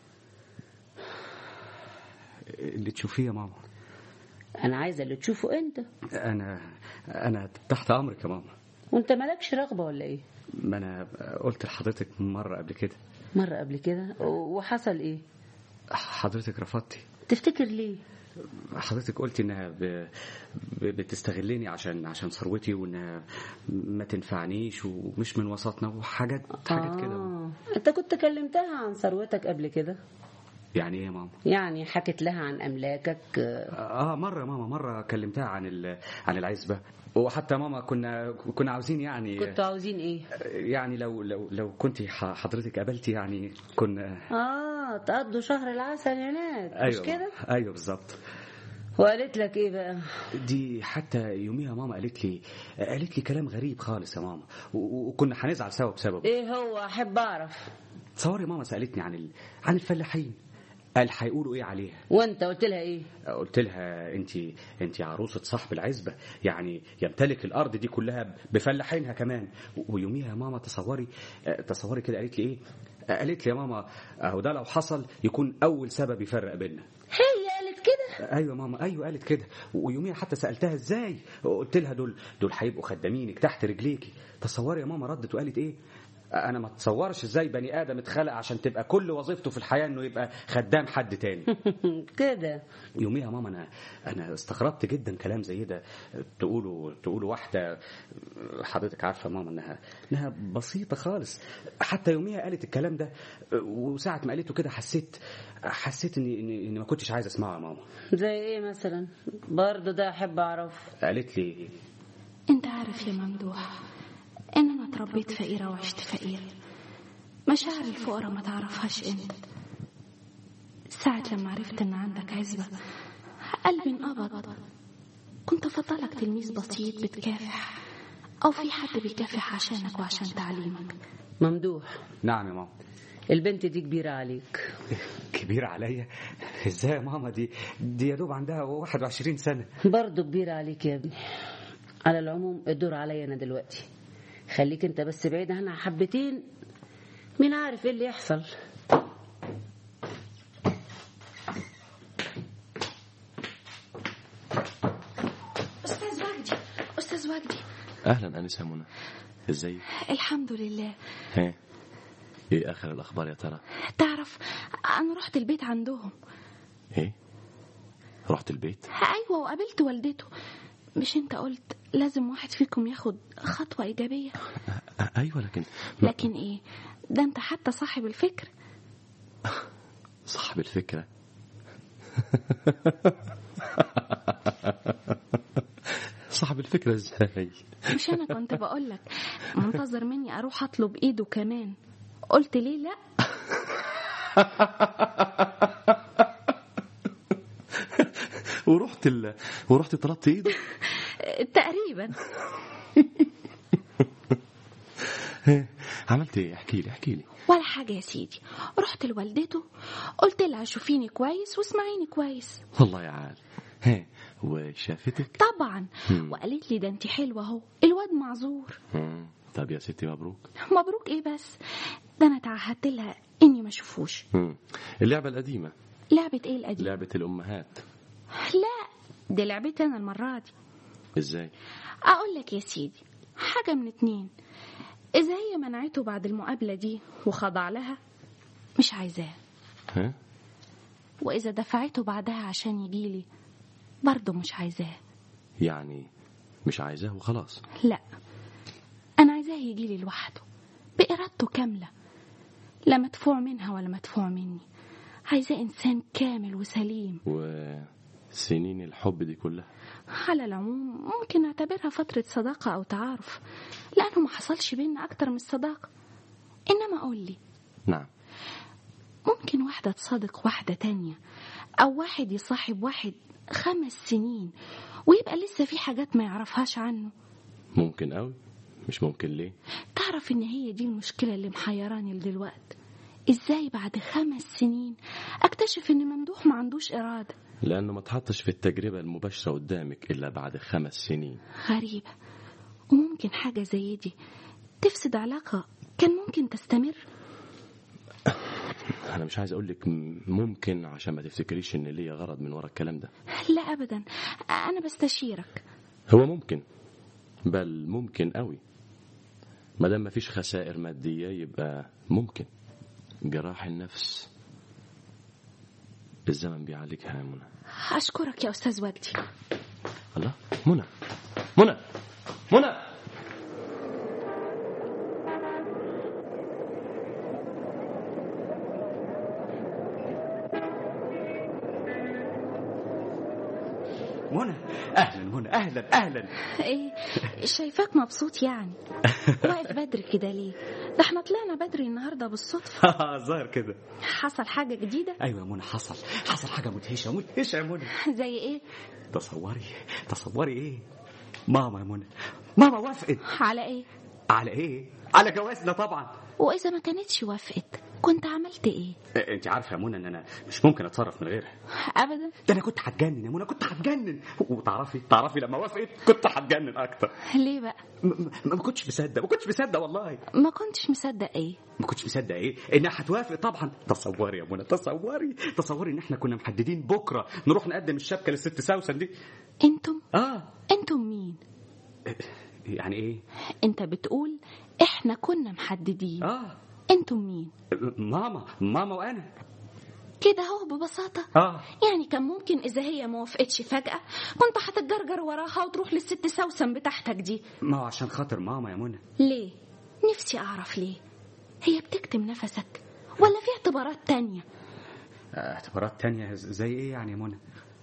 اللي تشوفيه يا ماما انا عايزه اللي تشوفه انت انا انا تحت امرك يا ماما وانت مالكش رغبه ولا ايه ما انا قلت لحضرتك مره قبل كده مره قبل كده وحصل ايه حضرتك رفضتي تفتكر ليه حضرتك قلت انها ب... ب... بتستغلني عشان عشان ثروتي وانها ما تنفعنيش ومش من وسطنا وحاجات حاجات كده آه. انت كنت كلمتها عن ثروتك قبل كده يعني ايه يا ماما يعني حكت لها عن املاكك اه مره يا ماما مره كلمتها عن ال... عن العزبه وحتى ماما كنا كنا عاوزين يعني كنتوا عاوزين ايه يعني لو لو لو كنت حضرتك قابلتي يعني كنا اه تقضوا شهر العسل هناك ايوه مش كده ايوه بالظبط وقالت لك ايه بقى دي حتى يوميها ماما قالت لي قالت لي كلام غريب خالص يا ماما و- وكنا هنزعل سوا بسببه ايه هو احب اعرف تصوري ماما سالتني عن ال... عن الفلاحين قال هيقولوا ايه عليها وانت قلت لها ايه قلت لها انت انت عروسه صاحب العزبه يعني يمتلك الارض دي كلها بفلاحينها كمان ويوميها يا ماما تصوري تصوري كده قالت لي ايه قالت لي يا ماما اهو ده لو حصل يكون اول سبب يفرق بيننا هي قالت كده ايوه ماما ايوه قالت كده ويوميها حتى سالتها ازاي قلت لها دول دول هيبقوا خدامينك تحت رجليكي تصوري يا ماما ردت وقالت ايه انا ما اتصورش ازاي بني ادم اتخلق عشان تبقى كل وظيفته في الحياه انه يبقى خدام حد تاني كده يوميها ماما انا انا استغربت جدا كلام زي ده تقولوا تقولوا واحده حضرتك عارفه ماما انها انها بسيطه خالص حتى يوميها قالت الكلام ده وساعه ما قالته كده حسيت حسيت اني اني إني ما كنتش عايز اسمعه يا ماما زي ايه مثلا برضه ده احب اعرف قالت لي انت عارف يا ممدوح ان انا اتربيت فقيره وعشت فقيره مشاعر الفقراء ما تعرفهاش انت ساعة لما عرفت ان عندك عزبة قلبي انقبض كنت افضلك تلميذ بسيط بتكافح او في حد بيكافح عشانك وعشان تعليمك ممدوح نعم يا ماما البنت دي كبيرة عليك كبيرة عليا ازاي يا ماما دي دي يا دوب عندها 21 سنة برضه كبيرة عليك يا ابني على العموم الدور عليا انا دلوقتي خليك انت بس بعيد عنها حبتين مين عارف ايه اللي يحصل استاذ وجدي استاذ وجدي اهلا انسه منى ازاي الحمد لله ها ايه اخر الاخبار يا ترى تعرف انا رحت البيت عندهم ايه رحت البيت ايوه وقابلت والدته مش انت قلت لازم واحد فيكم ياخد خطوة إيجابية أ- ايوه لكن لكن إيه ده أنت حتى صاحب الفكر صاحب الفكره صاحب الفكره ازاي مش أنا كنت بقولك منتظر مني أروح أطلب إيده كمان قلت ليه لأ ورحت ال... ورحت طلبت ايده تقريبا عملت ايه احكي لي احكي لي ولا حاجة يا سيدي رحت لوالدته قلت لها شوفيني كويس واسمعيني كويس والله يا عال ها وشافتك طبعا مم. وقالت لي ده انت حلوة اهو الواد معذور مم. طب يا ستي مبروك مبروك ايه بس ده انا تعهدت لها اني ما اشوفوش مم. اللعبة القديمة لعبة ايه القديم لعبة الأمهات لا دي لعبتي انا المرة دي ازاي اقول لك يا سيدي حاجة من اتنين اذا هي منعته بعد المقابلة دي وخضع لها مش عايزاه ها واذا دفعته بعدها عشان يجيلي برضه مش عايزاه يعني مش عايزاه وخلاص لا انا عايزاه يجيلي لوحده بارادته كامله لا مدفوع منها ولا مدفوع مني عايزاه انسان كامل وسليم وسنين الحب دي كلها على العموم ممكن نعتبرها فترة صداقة أو تعارف لأنه ما حصلش بينا أكتر من الصداقة إنما قول لي نعم ممكن واحدة تصادق واحدة تانية أو واحد يصاحب واحد خمس سنين ويبقى لسه في حاجات ما يعرفهاش عنه ممكن قوي مش ممكن ليه تعرف إن هي دي المشكلة اللي محيراني لدلوقت إزاي بعد خمس سنين أكتشف إن ممدوح ما عندوش إرادة لأنه ما تحطش في التجربة المباشرة قدامك إلا بعد خمس سنين غريبة وممكن حاجة زي دي تفسد علاقة كان ممكن تستمر أنا مش عايز أقول لك ممكن عشان ما تفتكريش إن ليا غرض من ورا الكلام ده لا أبدا أنا بستشيرك هو ممكن بل ممكن قوي ما دام مفيش خسائر مادية يبقى ممكن جراح النفس الزمن بيعالجها يا منى أشكرك يا أستاذ وجدي الله منى منى منى منى اهلا منى اهلا اهلا إيه شايفاك مبسوط يعني واقف بدري كده ليه ده احنا طلعنا بدري النهاردة بالصدفة ظاهر كده حصل حاجة جديدة ايوه يا منى حصل حصل حاجه مدهشه مدهشه يا منى زي إيه تصوري تصوري ايه ماما يا منى ماما وافقت على إيه على ايه على جوازنا طبعا وإذا ما كانتش وافقت كنت عملت إيه انت عارفه يا منى ان انا مش ممكن اتصرف من غيرها أبدا ده انا كنت هتجنن يا منى كنت هتجنن وتعرفي تعرفي لما وافقت كنت هتجنن اكتر ليه بقى م- م- ما كنتش مصدق ما كنتش مصدق والله ما كنتش مصدق إيه ما كنتش مصدق ايه انها هتوافق طبعا تصوري يا منى تصوري تصوري ان احنا كنا محددين بكره نروح نقدم الشبكه للست سوسن دي انتم اه انتم مين يعني ايه انت بتقول احنا كنا محددين اه انتم مين ماما ماما وانا كده اهو ببساطة اه يعني كان ممكن إذا هي ما وافقتش فجأة كنت هتتجرجر وراها وتروح للست سوسن بتاعتك دي ما هو عشان خاطر ماما يا منى ليه؟ نفسي أعرف ليه هي بتكتم نفسك ولا في اعتبارات تانية اعتبارات تانية زي ايه يعني يا منى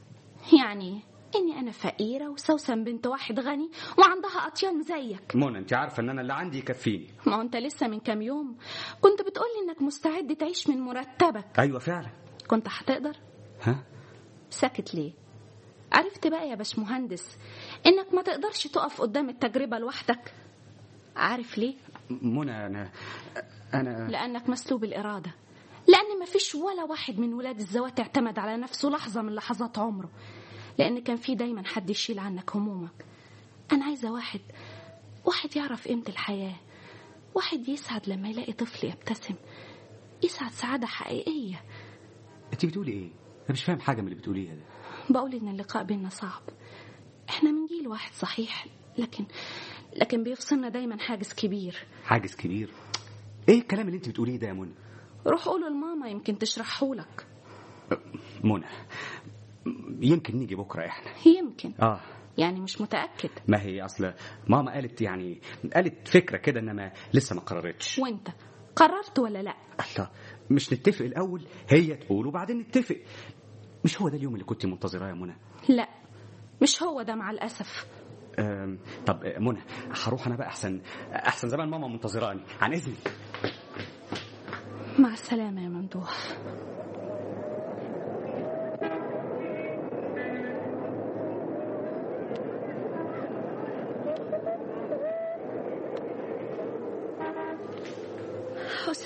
يعني إني أنا فقيرة وسوسن بنت واحد غني وعندها أطيان زيك منى انت عارفه ان انا اللي عندي يكفيني ما هو أنت لسه من كام يوم كنت بتقولي إنك مستعد تعيش من مرتبك ايوه فعلا كنت هتقدر؟ ها ساكت ليه؟ عرفت بقى يا باشمهندس إنك ما تقدرش تقف قدام التجربة لوحدك عارف ليه؟ منى انا انا لأنك مسلوب الإرادة لأن مفيش ولا واحد من ولاد الزوات اعتمد على نفسه لحظة من لحظات عمره لأن كان في دايما حد يشيل عنك همومك أنا عايزة واحد واحد يعرف قيمة الحياة واحد يسعد لما يلاقي طفل يبتسم يسعد سعادة حقيقية انت بتقولي ايه انا مش فاهم حاجه من اللي بتقوليها ده بقول إن اللقاء بينا صعب إحنا من جيل واحد صحيح لكن لكن بيفصلنا دايما حاجز كبير حاجز كبير ايه الكلام اللي انت بتقوليه ده يا منى روح قوله لماما يمكن تشرحهولك منى يمكن نيجي بكره احنا يمكن اه يعني مش متأكد ما هي اصل ماما قالت يعني قالت فكره كده انما لسه ما قررتش وانت قررت ولا لا الله مش نتفق الاول هي تقول وبعدين نتفق مش هو ده اليوم اللي كنت منتظراه يا منى لا مش هو ده مع الأسف أم، طب آه، منى هروح انا بقى احسن احسن زمان ماما منتظراني عن اذنك مع السلامة يا ممدوح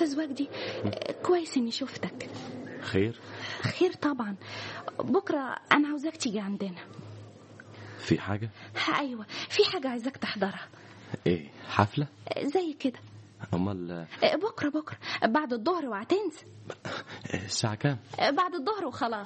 أستاذ وجدي كويس إني شفتك خير خير طبعا بكرة أنا عاوزاك تيجي عندنا في حاجة أيوة في حاجة عايزاك تحضرها ايه حفلة زي كده امال بكرة بكرة بعد الظهر وهتنسى الساعة كام بعد الظهر وخلاص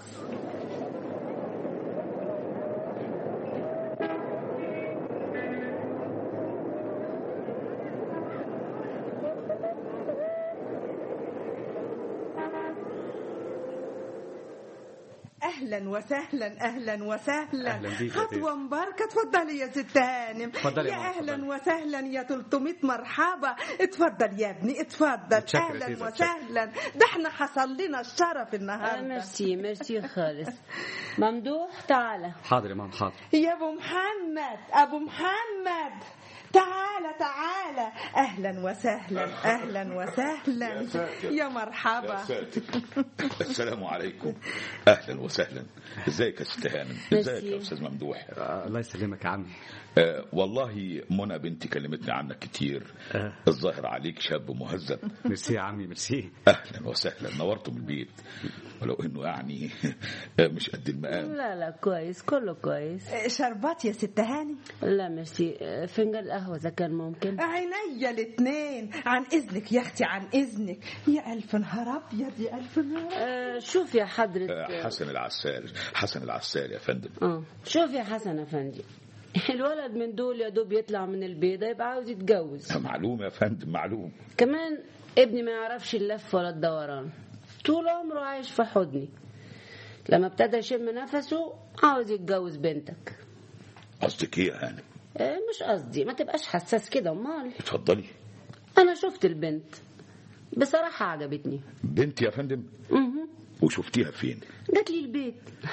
اهلا وسهلا اهلا وسهلا أهلاً بيك يا خطوه مباركه اتفضلي يا ست هانم اتفضلي يا يا ماما، اهلا اتفضلي. وسهلا يا 300 مرحبا اتفضل يا ابني اتفضل متشكر يا اهلا تيزة، وسهلا ده احنا حصل لنا الشرف آه النهارده ميرسي ميرسي خالص ممدوح تعالى حاضر يا ماما حاضر يا ابو محمد ابو محمد تعالى تعالى اهلا وسهلا اهلا وسهلا يا ساتر. يا مرحبا يا ساتر السلام عليكم اهلا وسهلا ازيك يا ست هانم ازيك يا ميرسي. استاذ ممدوح آه، الله يسلمك يا عمي آه والله منى بنتي كلمتني عنك كتير آه. الظاهر عليك شاب مهذب ميرسي يا عمي ميرسي اهلا وسهلا نورتم البيت ولو انه يعني مش قد المقام لا لا كويس كله كويس شربات يا ست هانم لا ميرسي آه، فنجان قهوة إذا كان ممكن عينيا الاتنين عن اذنك يا اختي عن اذنك يا الف نهار ابيض يا الف نهار آه، شوف يا حضرة آه حسن العسال حسن العسال يا فندم اه شوف يا حسن افندي الولد من دول يا دوب يطلع من البيضة يبقى عاوز يتجوز معلوم يا فندم معلوم كمان ابني ما يعرفش اللف ولا الدوران طول عمره عايش في حضني لما ابتدى يشم نفسه عاوز يتجوز بنتك قصدك ايه يا هانم آه، مش قصدي ما تبقاش حساس كده امال اتفضلي انا شفت البنت بصراحة عجبتني بنتي يا فندم مهم. وشفتيها فين جات لي البيت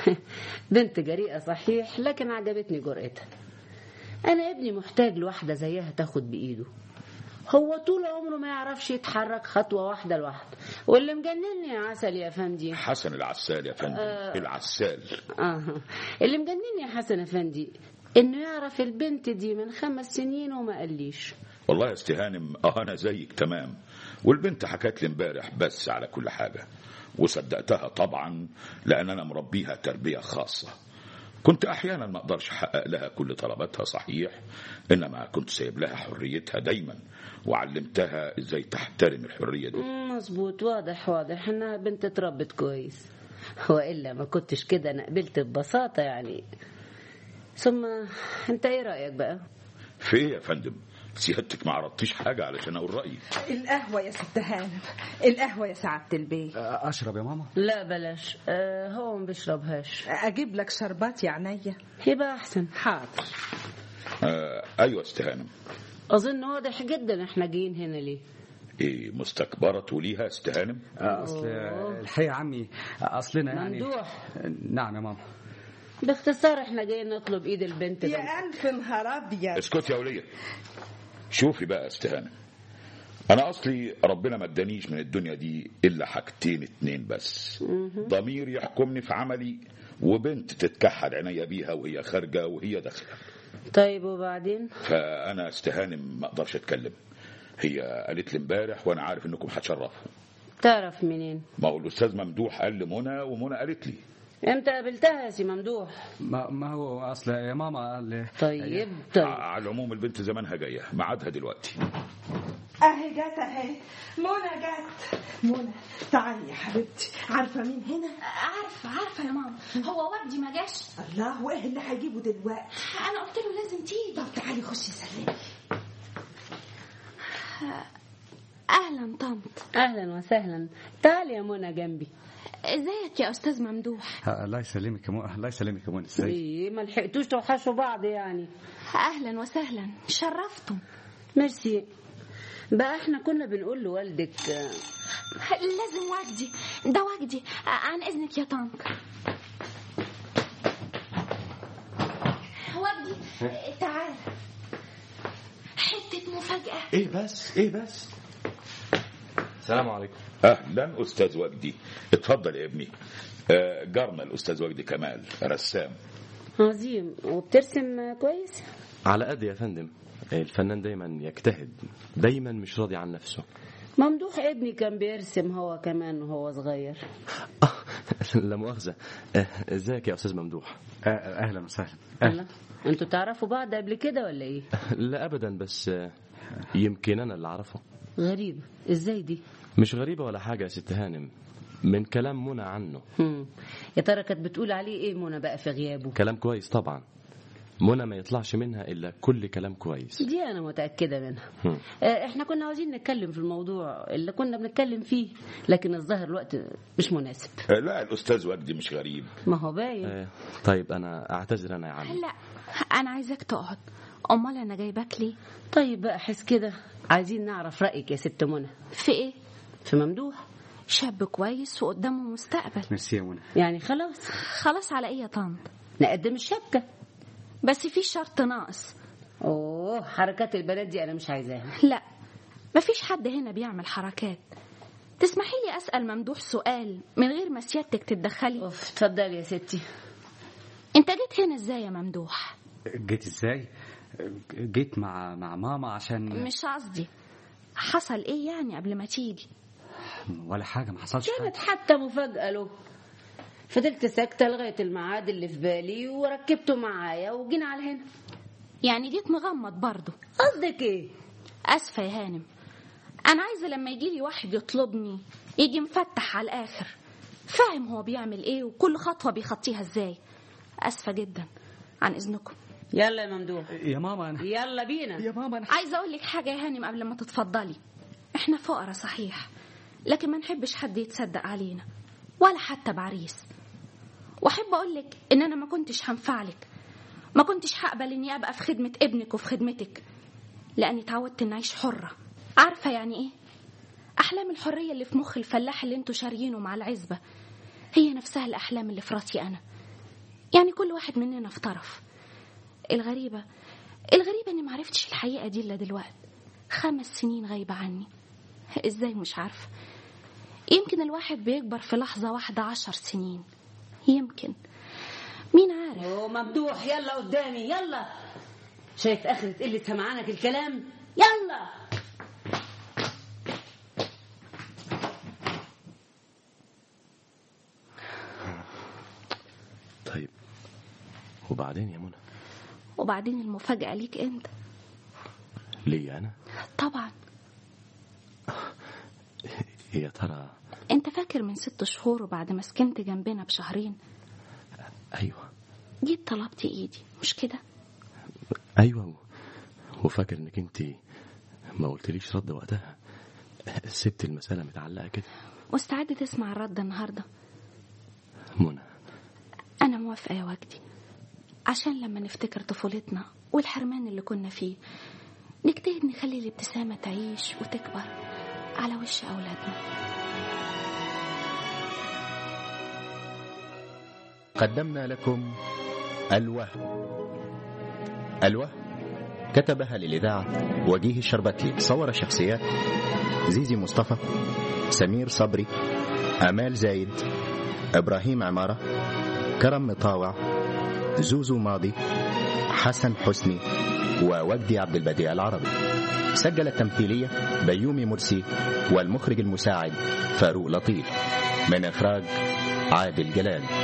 بنت جريئة صحيح لكن عجبتني جرأتها أنا ابني محتاج لواحدة زيها تاخد بإيده هو طول عمره ما يعرفش يتحرك خطوة واحدة لوحده واللي مجنني يا عسل يا فندي حسن العسال يا فندم العسال آه. اللي مجنني يا حسن أفندي إنه يعرف البنت دي من خمس سنين وما قاليش والله يا استهانم اه انا زيك تمام والبنت حكت لي امبارح بس على كل حاجه وصدقتها طبعا لان انا مربيها تربيه خاصه كنت احيانا ما اقدرش احقق لها كل طلباتها صحيح انما كنت سايب لها حريتها دايما وعلمتها ازاي تحترم الحريه دي مم، مظبوط واضح واضح إنها بنت اتربت كويس وإلا ما كنتش كده أنا قبلت ببساطة يعني ثم أنت إيه رأيك بقى؟ في ايه يا فندم سيادتك ما عرضتيش حاجه علشان اقول رايي القهوه يا ست هانم القهوه يا سعاده البيت آه، اشرب يا ماما لا بلاش آه هو ما بيشربهاش اجيب لك شربات يا عينيا يبقى احسن حاضر آه ايوه استهانم اظن واضح جدا احنا جايين هنا ليه ايه مستكبره تقوليها استهانم آه، اصل الحقيقه يا عمي اصلنا يعني ممدوح. نعم يا ماما باختصار احنا جايين نطلب ايد البنت يا بنت. الف نهار ابيض اسكت يا وليه شوفي بقى يا استهانه انا اصلي ربنا ما ادانيش من الدنيا دي الا حاجتين اتنين بس ضمير يحكمني في عملي وبنت تتكحل عينيا بيها وهي خارجه وهي داخله طيب وبعدين فانا استهانم ما اقدرش اتكلم هي قالت لي امبارح وانا عارف انكم هتشرفوا تعرف منين ما هو الاستاذ ممدوح قال لمنى ومنى قالت لي امتى قابلتها يا سي ممدوح ما, ما هو اصل يا ماما قال طيب طيب على العموم البنت زمانها جايه ميعادها دلوقتي اهي جت اهي منى جت منى تعالي يا حبيبتي عارفه مين هنا عارفة عارفة يا ماما هو وجدي ما جاش الله وايه اللي هيجيبه دلوقتي أنا قلت له لازم تيجي طب تعالي خشي سلمي أهلا طنط اهلا وسهلا تعالي يا منى جنبي ازيك يا أستاذ ممدوح آه، الله يسلمك يا ماما الله يسلمك يا ماما ازاي ايه ما لحقتوش توحشوا بعض يعني أهلا وسهلا شرفتم ميرسي بقى احنا كنا بنقول لوالدك آه، لازم وجدي ده وجدي عن إذنك يا طنط وجدي تعال حتة مفاجأة ايه بس ايه بس السلام عليكم اهلا استاذ وجدي اتفضل يا ابني آه، جارنا الاستاذ وجدي كمال رسام عظيم وبترسم كويس على قد يا فندم الفنان دايما يجتهد دايما مش راضي عن نفسه ممدوح ابني كان بيرسم هو كمان وهو صغير لا مؤاخذة آه، ازيك يا أستاذ ممدوح آه، اهلا وسهلا الله انتوا تعرفوا بعض قبل كده ولا ايه لا أبدا بس آه، يمكن أنا اللي أعرفه غريب ازاي دي مش غريبة ولا حاجة يا ست هانم من كلام منى عنه هم. يا ترى كانت بتقول عليه ايه منى بقى في غيابه كلام كويس طبعا منى ما يطلعش منها إلا كل كلام كويس دي انا متاكده منها هم. آه، احنا كنا عاوزين نتكلم في الموضوع اللي كنا بنتكلم فيه لكن الظاهر الوقت مش مناسب لا الأستاذ وجدي مش غريب ما هو باين آه، طيب أنا أعتذر أنا يا عم لا انا عايزاك تقعد امال انا جايباك ليه طيب بقى حس كده عايزين نعرف رايك يا ست منى في ايه في ممدوح شاب كويس وقدامه مستقبل ميرسي يا منى يعني خلاص خلاص على ايه يا طنط نقدم الشبكه بس في شرط ناقص اوه حركات البنات دي انا مش عايزاها لا مفيش حد هنا بيعمل حركات تسمحي لي اسال ممدوح سؤال من غير ما سيادتك تتدخلي اوف اتفضلي يا ستي انت جيت هنا ازاي يا ممدوح جيت ازاي جيت مع مع ماما عشان مش قصدي حصل ايه يعني قبل ما تيجي ولا حاجه ما حصلش كانت حاجه حتى مفاجاه له فضلت ساكته لغايه الميعاد اللي في بالي وركبته معايا وجينا على هنا يعني جيت مغمض برضه قصدك ايه اسفه يا هانم انا عايزه لما يجيلي واحد يطلبني يجي مفتح على الاخر فاهم هو بيعمل ايه وكل خطوه بيخطيها ازاي اسفه جدا عن اذنكم يلا يا ممدوح يا ماما انا يلا بينا يا ماما انا عايزه اقول لك حاجه يا هانم قبل ما تتفضلي احنا فقراء صحيح لكن ما نحبش حد يتصدق علينا ولا حتى بعريس واحب اقول لك ان انا ما كنتش هنفعلك ما كنتش هقبل اني ابقى في خدمه ابنك وفي خدمتك لاني اتعودت اني اعيش حره عارفه يعني ايه احلام الحريه اللي في مخ الفلاح اللي انتوا شاريينه مع العزبه هي نفسها الاحلام اللي في راسي انا يعني كل واحد مننا في طرف الغريبه الغريبه اني معرفتش الحقيقه دي الا دلوقتي خمس سنين غايبه عني ازاي مش عارفه يمكن الواحد بيكبر في لحظه واحده عشر سنين يمكن مين عارف اوه ممدوح يلا قدامي يلا شايف اخرة قلة سمعانك الكلام يلا طيب وبعدين يا منى وبعدين المفاجاه ليك انت ليه أنا طبعا يا ترى انت فاكر من ست شهور وبعد ما سكنت جنبنا بشهرين أيوه جيت طلبت ايدي مش كده أيوه و- وفاكر إنك أنت ما قلتليش رد وقتها سبت المسألة متعلقة كده مستعد تسمع الرد النهارده منى انا موافقه يا وجدي عشان لما نفتكر طفولتنا والحرمان اللي كنا فيه نجتهد نخلي الابتسامه تعيش وتكبر على وش اولادنا قدمنا لكم الوهم الوهم كتبها للإذاعة وجيه الشربتلي صور شخصيات زيزي مصطفى سمير صبري آمال زايد إبراهيم عمارة كرم مطاوع زوزو ماضي حسن حسني ووجدي عبد البديع العربي سجل التمثيلية بيومي مرسي والمخرج المساعد فاروق لطيف من إخراج عادل جلال